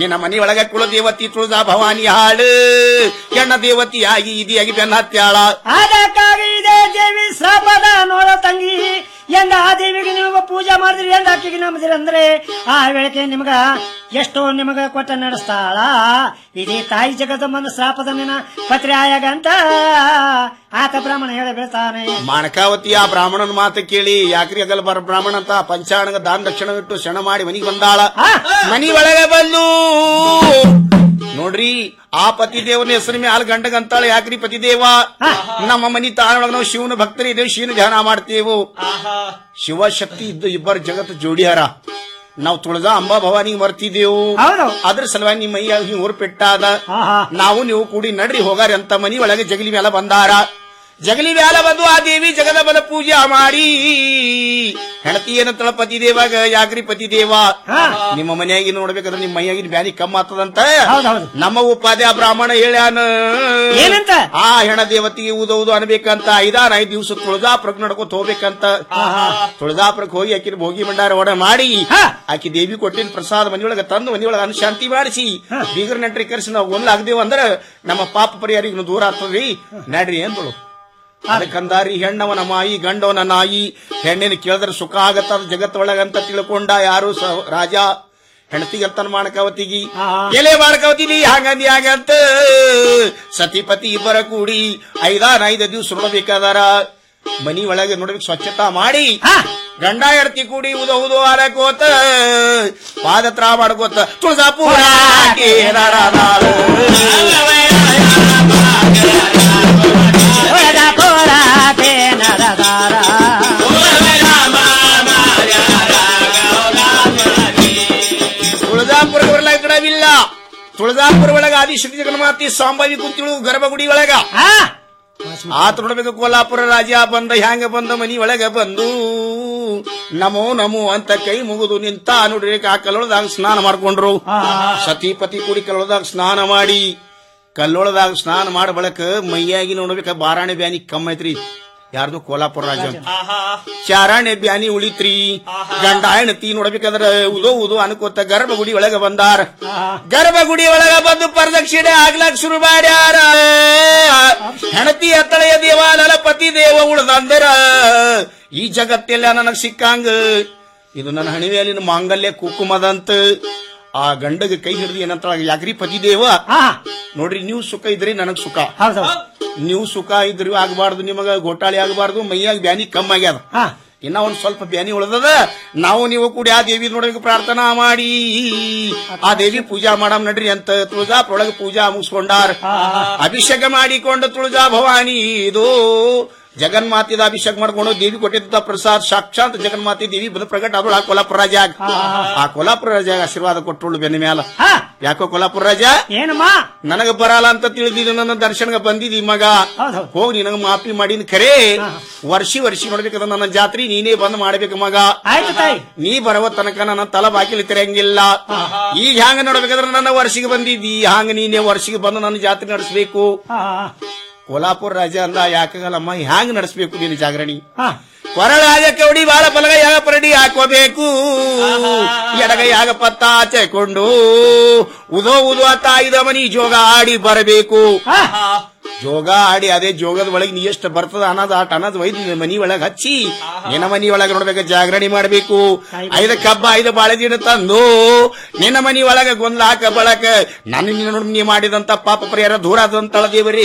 ನಿನ್ನ ಮನಿ ಒಳಗ ಕುಲದೇವತಿ ತುಳಜಾ ಭವಾನಿ ಹಾಳು ಹೆಣ್ಣ ದೇವತಿಯಾಗಿ ಇದಿಯಾಗಿ ಬೆನ್ನ ಹತ್ಯಾಳ ಅದಕ್ಕಾಗಿ ಇದೇ ದೇವಿ ಶ್ರಾಪದ ನೋಡ ತಂಗಿ ಎಂದ ಆ ದೇವಿಗೆ ನೀವು ಪೂಜೆ ಮಾಡಿದ್ರಿ ಎಂದ ಆಕೆಗೆ ನಂಬಿದ್ರಿ ಅಂದ್ರೆ ಆ ವೇಳೆಗೆ ನಿಮಗ ಎಷ್ಟೋ ನಿಮಗ ಕೊಟ್ಟ ನಡೆಸ್ತಾಳ ಇದೇ ತಾಯಿ ಜಗದಮ್ಮನ ಶ್ರಾಪದ ನಿನ್ನ ಪತ್ರಿ ಆಯಾಗಂತ ಆತ ಬ್ರಾಹ್ಮಣ ಹೇಳಿ ಬೀಳ್ತಾನೆ ಮಾಣಕಾವತಿ ಆ ಬ್ರಾಹ್ಮಣನ ಮಾತು ಕೇಳಿ ಯಾಕ್ರಿ ಆಗಲ್ ಬರ ಬ್ರಾಹ್ಮಣ ಅಂತ ಪಂಚಾಣಗ ದಾನ ದಕ್ಷಿಣ ಇಟ್ಟು ಶಣ ಮಾಡಿ ಮನಿಗೆ ಬಂದಾಳ ಮನಿ ಒಳಗೆ ಬಂದು ನೋಡ್ರಿ ಆ ಪತಿ ದೇವನ ಹೆಸರು ಮೇಲೆ ಗಂಡಗ ಅಂತಾಳೆ ಯಾಕ್ರಿ ಪತಿ ದೇವ ನಮ್ಮ ಮನಿ ತಾಳೊಳಗ ನಾವು ಶಿವನ ಭಕ್ತರಿದ್ದೇವೆ ಶಿವನ ಧ್ಯಾನ ಮಾಡ್ತೇವು ಶಿವಶಕ್ತಿ ಇದ್ದು ಇಬ್ಬರು ಜಗತ್ತು ಜೋಡಿಯಾರ ನಾವು ತುಳಜ ಅಂಬಾ ಭವಾನಿಗೆ ಮರ್ತಿದ್ದೇವು ಅದ್ರ ಸಲುವಾಗಿ ನಿಮ್ಮ ಮೈಯ ಊರ್ ಪೆಟ್ಟಾದ ನಾವು ನೀವು ಕೂಡಿ ನಡ್ರಿ ಹೋಗಾರಿ ಅಂತ ಮನಿ ಒಳಗೆ ಜಗಲಿ ಮೇಲೆ ಬಂದಾರ ಜಗಲಿ ಮ್ಯಾಲ ಬಂದು ಆ ದೇವಿ ಜಗದಬಲ ಪೂಜೆ ಮಾಡಿ ಹೆಣತಿ ಏನಂತಳ ಪತಿ ದೇವಾಗ ಯಾಕ್ರಿ ಪತಿ ದೇವ ನಿಮ್ಮ ಮನೆಯಾಗಿ ನೋಡ್ಬೇಕಾದ್ರೆ ನಿಮ್ಮ ಮೈಯಾಗಿನ ಬ್ಯಾನಿ ಕಮ್ಮ ಆಗ್ತದಂತ ನಮ್ಮ ಉಪಾಧ್ಯ ಬ್ರಾಹ್ಮಣ ಹೇಳ್ಯಾನ ಏನಂತ? ಆ ಹೆಣ ದೇವತಿಗೆ ಊದೌದು ಅನ್ಬೇಕಂತ ಐದಾರ ಐದ್ ದಿವಸ ತುಳಜಾಪುರಕ್ ನಡ್ಕೋತ ಹೋಗ್ಬೇಕಂತ ತುಳಜಾಪುರಕ್ ಹೋಗಿ ಆಕಿನ ಭೋಗಿ ಭಂಡಾರ ಒಡ ಮಾಡಿ ಆಕಿ ದೇವಿ ಕೊಟ್ಟಿನ ಪ್ರಸಾದ ಮನಿಯೊಳಗ ತಂದು ಮನಿಯೊಳಗ ಅನುಶಾಂತಿ ಮಾಡಿಸಿ ಬೀಗರ ನೆಂಟ್ರಿ ಕರೆಸಿ ನಾವು ಒಂದಾಗ್ದೇವ ಅಂದ್ರ ನಮ್ಮ ಪಾಪ ಪರಿಹಾರಿಗೆ ದೂರ ಆಗ್ತದ್ರಿ ನಡ್ರಿ ಅಂದಳು ಅದಕ್ಕಂದಾರಿ ಹೆಣ್ಣವನ ಮಾಯಿ ಗಂಡವನ ನಾಯಿ ಹೆಣ್ಣಿನ ಕೇಳಿದ್ರೆ ಸುಖ ಆಗತ್ತ ಜಗತ್ತೊಳಗಂತ ತಿಳ್ಕೊಂಡ ಯಾರು ಸ- ರಾಜ ಹೆಣತಿಗಂತನ ಮಾಡಕವತಿಗಿ ಎಲೆ ಮಾಡಕವತಿನಿ ಹಂಗಂದಿ ಹಾಗಂತ ಸತಿಪತಿ ಇಬ್ಬರ ಕೂಡಿ ಐದಾರ ಐದು ದಿವಸ ನೋಡ್ಬೇಕಾದಾರ ಮನಿ ಒಳಗೆ ನೋಡ್ಬೇಕು ಸ್ವಚ್ಛತಾ ಮಾಡಿ ಗಂಡ ಹೆಡ್ತಿ ಕೂಡಿ ಉದ ಉದು ಆರಕೋತ ಪಾದತ್ರ ಮಾಡ್ಕೋತ ತುಳಜಾಪುರ ತುಳಜಾಪುರ ಬರಲಾಗ ಕಡವಿಲ್ಲ ತುಳಜಾಪುರ ಒಳಗ ಆದಿಶಕ್ತಿ ಜಗನ್ಮಾತಿ ಸಾಂಬಾವಿ ಕುಂತಿಳು ಗರ್ಭಗುಡಿ ಒಳಗ ಆತ ನೋಡ್ಬೇಕು ಕೋಲಾಪುರ ರಾಜ ಬಂದ ಹ್ಯಾಂಗ ಬಂದ ಮನಿ ಒಳಗ ಬಂದು ನಮೋ ನಮೋ ಅಂತ ಕೈ ಮುಗಿದು ನಿಂತ ನೋಡ್ರಿ ಆ ಕಲ್ಲೊಳದಾಗ ಸ್ನಾನ ಮಾಡ್ಕೊಂಡ್ರು ಸತಿಪತಿ ಕೂಡಿ ಕಲ್ಲೊಳದಾಗ ಸ್ನಾನ ಮಾಡಿ ಕಲ್ಲೊಳದಾಗ ಸ್ನಾನ ಮಾಡ ಬಳಕ ಮೈಯಾಗಿ ನೋಡ್ಬೇಕ ಬಾರಾಣೆ ಬ್ಯಾನಿ ಕಮ್ಮ ಐತ್ರಿ ಯಾರ್ದು ಕೋಲಾಪುರ ರಾಜ ಚಾರಾಣೆ ಬ್ಯಾನಿ ಉಳಿತ್ರಿ ಗಂಡ ಹೆಣತಿ ನೋಡ್ಬೇಕಾದ್ರ ಉದೋ ಉದೋ ಅನ್ಕೋತ ಗರ್ಭಗುಡಿ ಒಳಗ ಬಂದಾರ ಗರ್ಭಗುಡಿ ಒಳಗ ಬಂದು ಪ್ರದಕ್ಷಿಣೆ ಆಗ್ಲಾಕ್ ಶುರು ಮಾಡ್ಯಾರ ಹೆಣತಿ ಎತ್ತಳೆಯ ದೇವಾಲಯ ಪತಿ ದೇವ ಉಳ್ದಂದರ ಈ ಜಗತ್ತೆಲ್ಲ ನನಗ್ ಸಿಕ್ಕಂಗ ಇದು ನನ್ನ ಹಣಿವೆಯಲ್ಲಿನ ಮಾಂಗಲ್ಯ ಕುಕುಮದಂತ ಆ ಗಂಡಗ ಕೈ ಹಿಡಿದು ಏನಂತ ಯಾಕ್ರಿ ಪತಿ ದೇವ ನೋಡ್ರಿ ನೀವು ಸುಖ ಇದ್ರಿ ನನಗ್ ಸುಖ ನೀವು ಸುಖ ಇದ್ರಿ ಆಗಬಾರ್ದು ನಿಮಗ ಗೋಟಾಳಿ ಆಗಬಾರ್ದು ಮೈಯಾಗ ಬ್ಯಾನಿ ಕಮ್ಮಿ ಆಗ್ಯಾದ ಇನ್ನ ಒಂದ್ ಸ್ವಲ್ಪ ಬ್ಯಾನಿ ಉಳ್ದದ ನಾವು ನೀವು ಕೂಡಿ ಆ ದೇವಿ ನೋಡಬೇಕು ಪ್ರಾರ್ಥನಾ ಮಾಡಿ ಆ ದೇವಿ ಪೂಜಾ ಮಾಡಮ್ ನಡ್ರಿ ಅಂತ ತುಳಜಾಪುರೊಳಗೆ ಪೂಜಾ ಮುಗಿಸ್ಕೊಂಡಾರ ಅಭಿಷೇಕ ಮಾಡಿಕೊಂಡು ತುಳಜಾ ಭವಾನಿ ಇದು ಜಗನ್ಮಾತಿದ ಅಭಿಷೇಕ ಮಾಡ್ಕೊಂಡು ದೇವಿ ಕೊಟ್ಟಿದ್ದ ಪ್ರಸಾದ್ ಸಾಕ್ಷಾತ್ ಜಗನ್ಮಾತಿ ದೇವಿ ಬಂದು ಪ್ರಗಟ ಆದಳು ಆ ಕೊಲ್ಲಾಪುರ ರಾಜ ಆ ಕೊಲ್ಲಾಪುರ ರಾಜ ಆಶೀರ್ವಾದ ಕೊಟ್ಟಳು ಬೆನ್ನ ಮ್ಯಾಲ ಯಾಕೋ ಕೊಲ್ಲಾಪುರ ರಾಜ ಏನಮ್ಮ ನನಗ ಬರಲ್ಲ ಅಂತ ತಿಳಿದಿದ್ದು ನನ್ನ ದರ್ಶನಗ ಬಂದಿದಿ ಮಗ ಹೋಗಿ ನಿನಗ ಮಾಫಿ ಮಾಡಿನ ಖರೆ ವರ್ಷಿ ವರ್ಷಿ ನೋಡ್ಬೇಕಂದ್ರ ನನ್ನ ಜಾತ್ರೆ ನೀನೇ ಬಂದ್ ಮಾಡ್ಬೇಕು ಮಗ ನೀ ಬರುವ ತನಕ ನನ್ನ ತಲ ಬಾಕಿಲಿ ತೆರೆಯಂಗಿಲ್ಲ ಈಗ ಹ್ಯಾಂಗ ನೋಡ್ಬೇಕಾದ್ರೆ ನನ್ನ ವರ್ಷಿಗೆ ಬಂದಿದ್ದಿ ಹಂಗ ನೀನೇ ವರ್ಷಿಗೆ ಬಂದು ನನ್ನ ಜಾತ್ರೆ ನಡೆಸಬೇಕು ಕೋಲಾಪುರ ರಾಜ ಅಂದ ಯಾಕಾಗಲ್ಲಮ್ಮ ಹ್ಯಾಂಗ ನಡೆಸಬೇಕು ನೀನು ಜಾಗರಣಿ ಕೊರಳಾಗ ಕೌಡಿ ಬಾಳ ಬಲಗ ಯಾಗ ಪರಡಿ ಹಾಕೋಬೇಕು ಎಡಗ ಯಾಗ ಪತ್ತ ಆಚೆಕೊಂಡು ಉದೋ ಉದೋ ತಾಯಿದ ಮನಿ ಜೋಗ ಆಡಿ ಬರಬೇಕು ಜೋಗ ಆಡಿ ಅದೇ ಜೋಗದ ಒಳಗೆ ನೀ ಎಷ್ಟು ಬರ್ತದ ಅನ್ನೋದು ಆಟ ಅನ್ನೋದು ಒಯ್ದು ನಿನ್ನ ಮನಿ ಒಳಗೆ ಹಚ್ಚಿ ನಿನ್ನ ಮನಿ ಒಳಗೆ ನೋಡ್ಬೇಕು ಜಾಗರಣೆ ಮಾಡಬೇಕು ಐದ ಕಬ್ಬ ಐದು ಬಾಳೆದಿನ ತಂದು ನಿನ್ನ ಮನಿ ಒಳಗೆ ಗೊಂದಲ ಹಾಕ ಬಳಕ ನನ್ನ ನಿನ್ನ ನೋಡಿ ನೀ ಮಾಡಿದಂತ ಪಾಪ ಪರಿಹಾರ ದೂರ ಆದಂತಳ ದೇವರೇ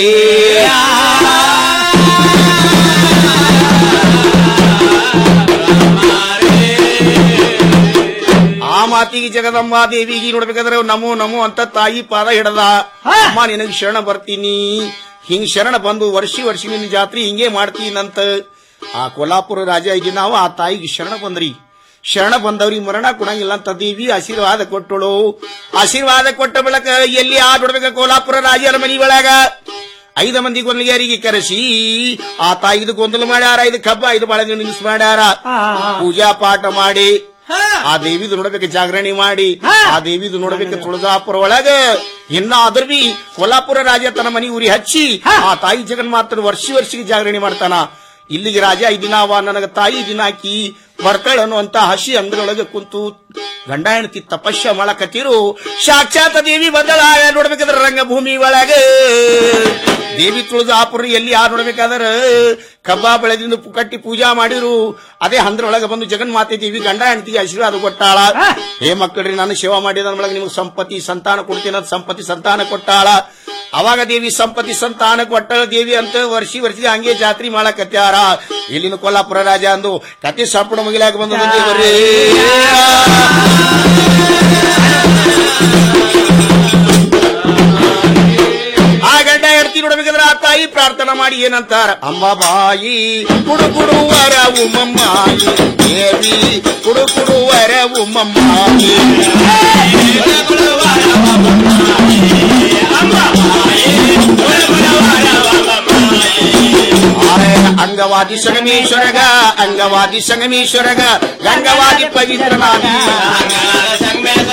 ಆ ಮಾತಿಗೆ ಜಗದಂಬ ದೇವಿಗೆ ನೋಡ್ಬೇಕಾದ್ರೆ ನಮೋ ನಮೋ ಅಂತ ತಾಯಿ ಪಾದ ಹಿಡದ ಅಮ್ಮ ನಿನಗೆ ಶರಣ ಬರ್ತೀನಿ ಹಿಂಗ್ ಶರಣ ಬಂದು ವರ್ಷಿ ವರ್ಷಿ ನಿನ್ನ ಜಾತ್ರೆ ಹಿಂಗೆ ಮಾಡ್ತೀನಂತ ಆ ಕೊಲ್ಲಾಪುರ ರಾಜ ಈಗ ನಾವು ಆ ತಾಯಿಗೆ ಶರಣ ಬಂದ್ರಿ ಶರಣ ಬಂದವ್ರಿಗೆ ಮರಣ ಕೊಡಂಗಿಲ್ಲ ಅಂತ ದೇವಿ ಆಶೀರ್ವಾದ ಕೊಟ್ಟಳು ಆಶೀರ್ವಾದ ಕೊಟ್ಟ ಬಳಕ ಎಲ್ಲಿ ಆ ಬಿಡ್ಬೇಕ ಕೋಲಾಪುರ ರಾಜರ ಮನಿ ಒಳಗ ಐದು ಮಂದಿ ಗೊಂದಲಿಗಾರಿಗೆ ಕರೆಸಿ ಆ ತಾಯಿದು ಗೊಂದಲ ಮಾಡ್ಯಾರ ಐದು ಕಬ್ಬ ಐದು ಬಾಳೆ ನಿಲ್ಲಿಸ್ ಮಾಡ್ಯಾರ ಪೂಜಾ ಪಾಠ ಮಾಡಿ ಆ ದೇವಿದು ನೋಡ್ಬೇಕು ಜಾಗರಣೆ ಮಾಡಿ ಆ ದೇವಿದು ನೋಡ್ಬೇಕು ತುಳಜಾಪುರ ಒಳಗ ಇನ್ನ ಅದ್ರ ಬಿ ಕೊಲ್ಲಾಪುರ ರಾಜ ತನ್ನ ಮನಿ ಊರಿ ಹಚ್ಚಿ ಆ ತಾಯಿ ಜಗನ್ಮಾತನ ವರ್ಷಿ ವರ್ಷಿಗೆ ಜಾಗರಣೆ ಮಾಡ್ತಾನ ಇಲ್ಲಿಗೆ ರಾಜ ಈ ದಿನ ಅವ ನನಗ ತಾಯಿ ದಿನ ಹಾಕಿ ಬರ್ತಾಳ ಅನ್ನುವಂತ ಹಸಿ ಅಂಗದೊಳಗೆ ಕುಂತು ಗಂಡ ಹೆಂಡತಿ ತಪಸ್ಯ ಮಾಡಕತ್ತಿರು ಸಾಕ್ಷಾತ್ ದೇವಿ ಬಂದಳ ನೋಡ್ಬೇಕಾದ್ರೆ ರಂಗಭೂಮಿ ಒಳಗೆ ದೇವಿ ತುಳಜಾಪುರ ಎಲ್ಲಿ ಯಾರು ನೋಡ್ಬೇಕಾದ್ರ ಕಬ್ಬ ಬೆಳೆದಿಂದ ಪು- ಕಟ್ಟಿ ಪೂಜಾ ಮಾಡಿರು ಅದೇ ಹಂದ್ರೊಳಗೆ ಬಂದು ಜಗನ್ಮಾತೆ ದೇವಿ ಗಂಡ ಹೆಂಡತಿಗೆ ಆಶೀರ್ವಾದ ಕೊಟ್ಟಾಳ ಹೇ ಮಕ್ಕಳ್ರಿ ನಾನು ಸೇವಾ ಮಾಡಿದ ಒಳಗೆ ನಿಮ್ಗೆ ಸಂಪತ್ತಿ ಸಂತಾನ ಕೊಡ್ತೀನಿ ಅಂತ ಸಂಪತ್ತಿ ಸಂತಾನ ಕೊಟ್ಟಾಳ ಅವಾಗ ದೇವಿ ಸಂಪತ್ತಿ ಸಂತಾನ ಕೊಟ್ಟ ದೇವಿ ಅಂತ ವರ್ಷಿ ವರ್ಷಿ ಹಂಗೆ ಜಾತ್ರೆ ಮಾಡಕತ್ಯಾರ ಇಲ್ಲಿನ ಕೊಲ್ಲಾಪುರ ರಾಜ ಅಂದು ಕತೆ ಸಂಪೂರ್ಣ ಮುಗಿಲಾಗ ಬಂದ ದೇವರೇ ಆ ಗಂಡ ಹೆಂಡತಿ ನೋಡ್ಬೇಕಾದ್ರೆ ಆ ತಾಯಿ ಪ್ರಾರ್ಥನಾ ಮಾಡಿ ಏನಂತಾರ ಅಮ್ಮ ಬಾಯಿ ಕುಡು ಕುಡುವರ ಉಮ್ಮಮ್ಮಾಯಿ ದೇವಿ ಕುಡು ಕುಡುವರ ಉಮ್ಮಮ್ಮಾಯಿ ಅಂಗವಾದಿ ಸಂಗಮೇಶ್ವರಗ ಅಂಗವಾದಿ ಸಂಗಮೇಶ್ವರಗ ಗಂಗವಾದಿ ಪವಿತ್ರನಾದಿ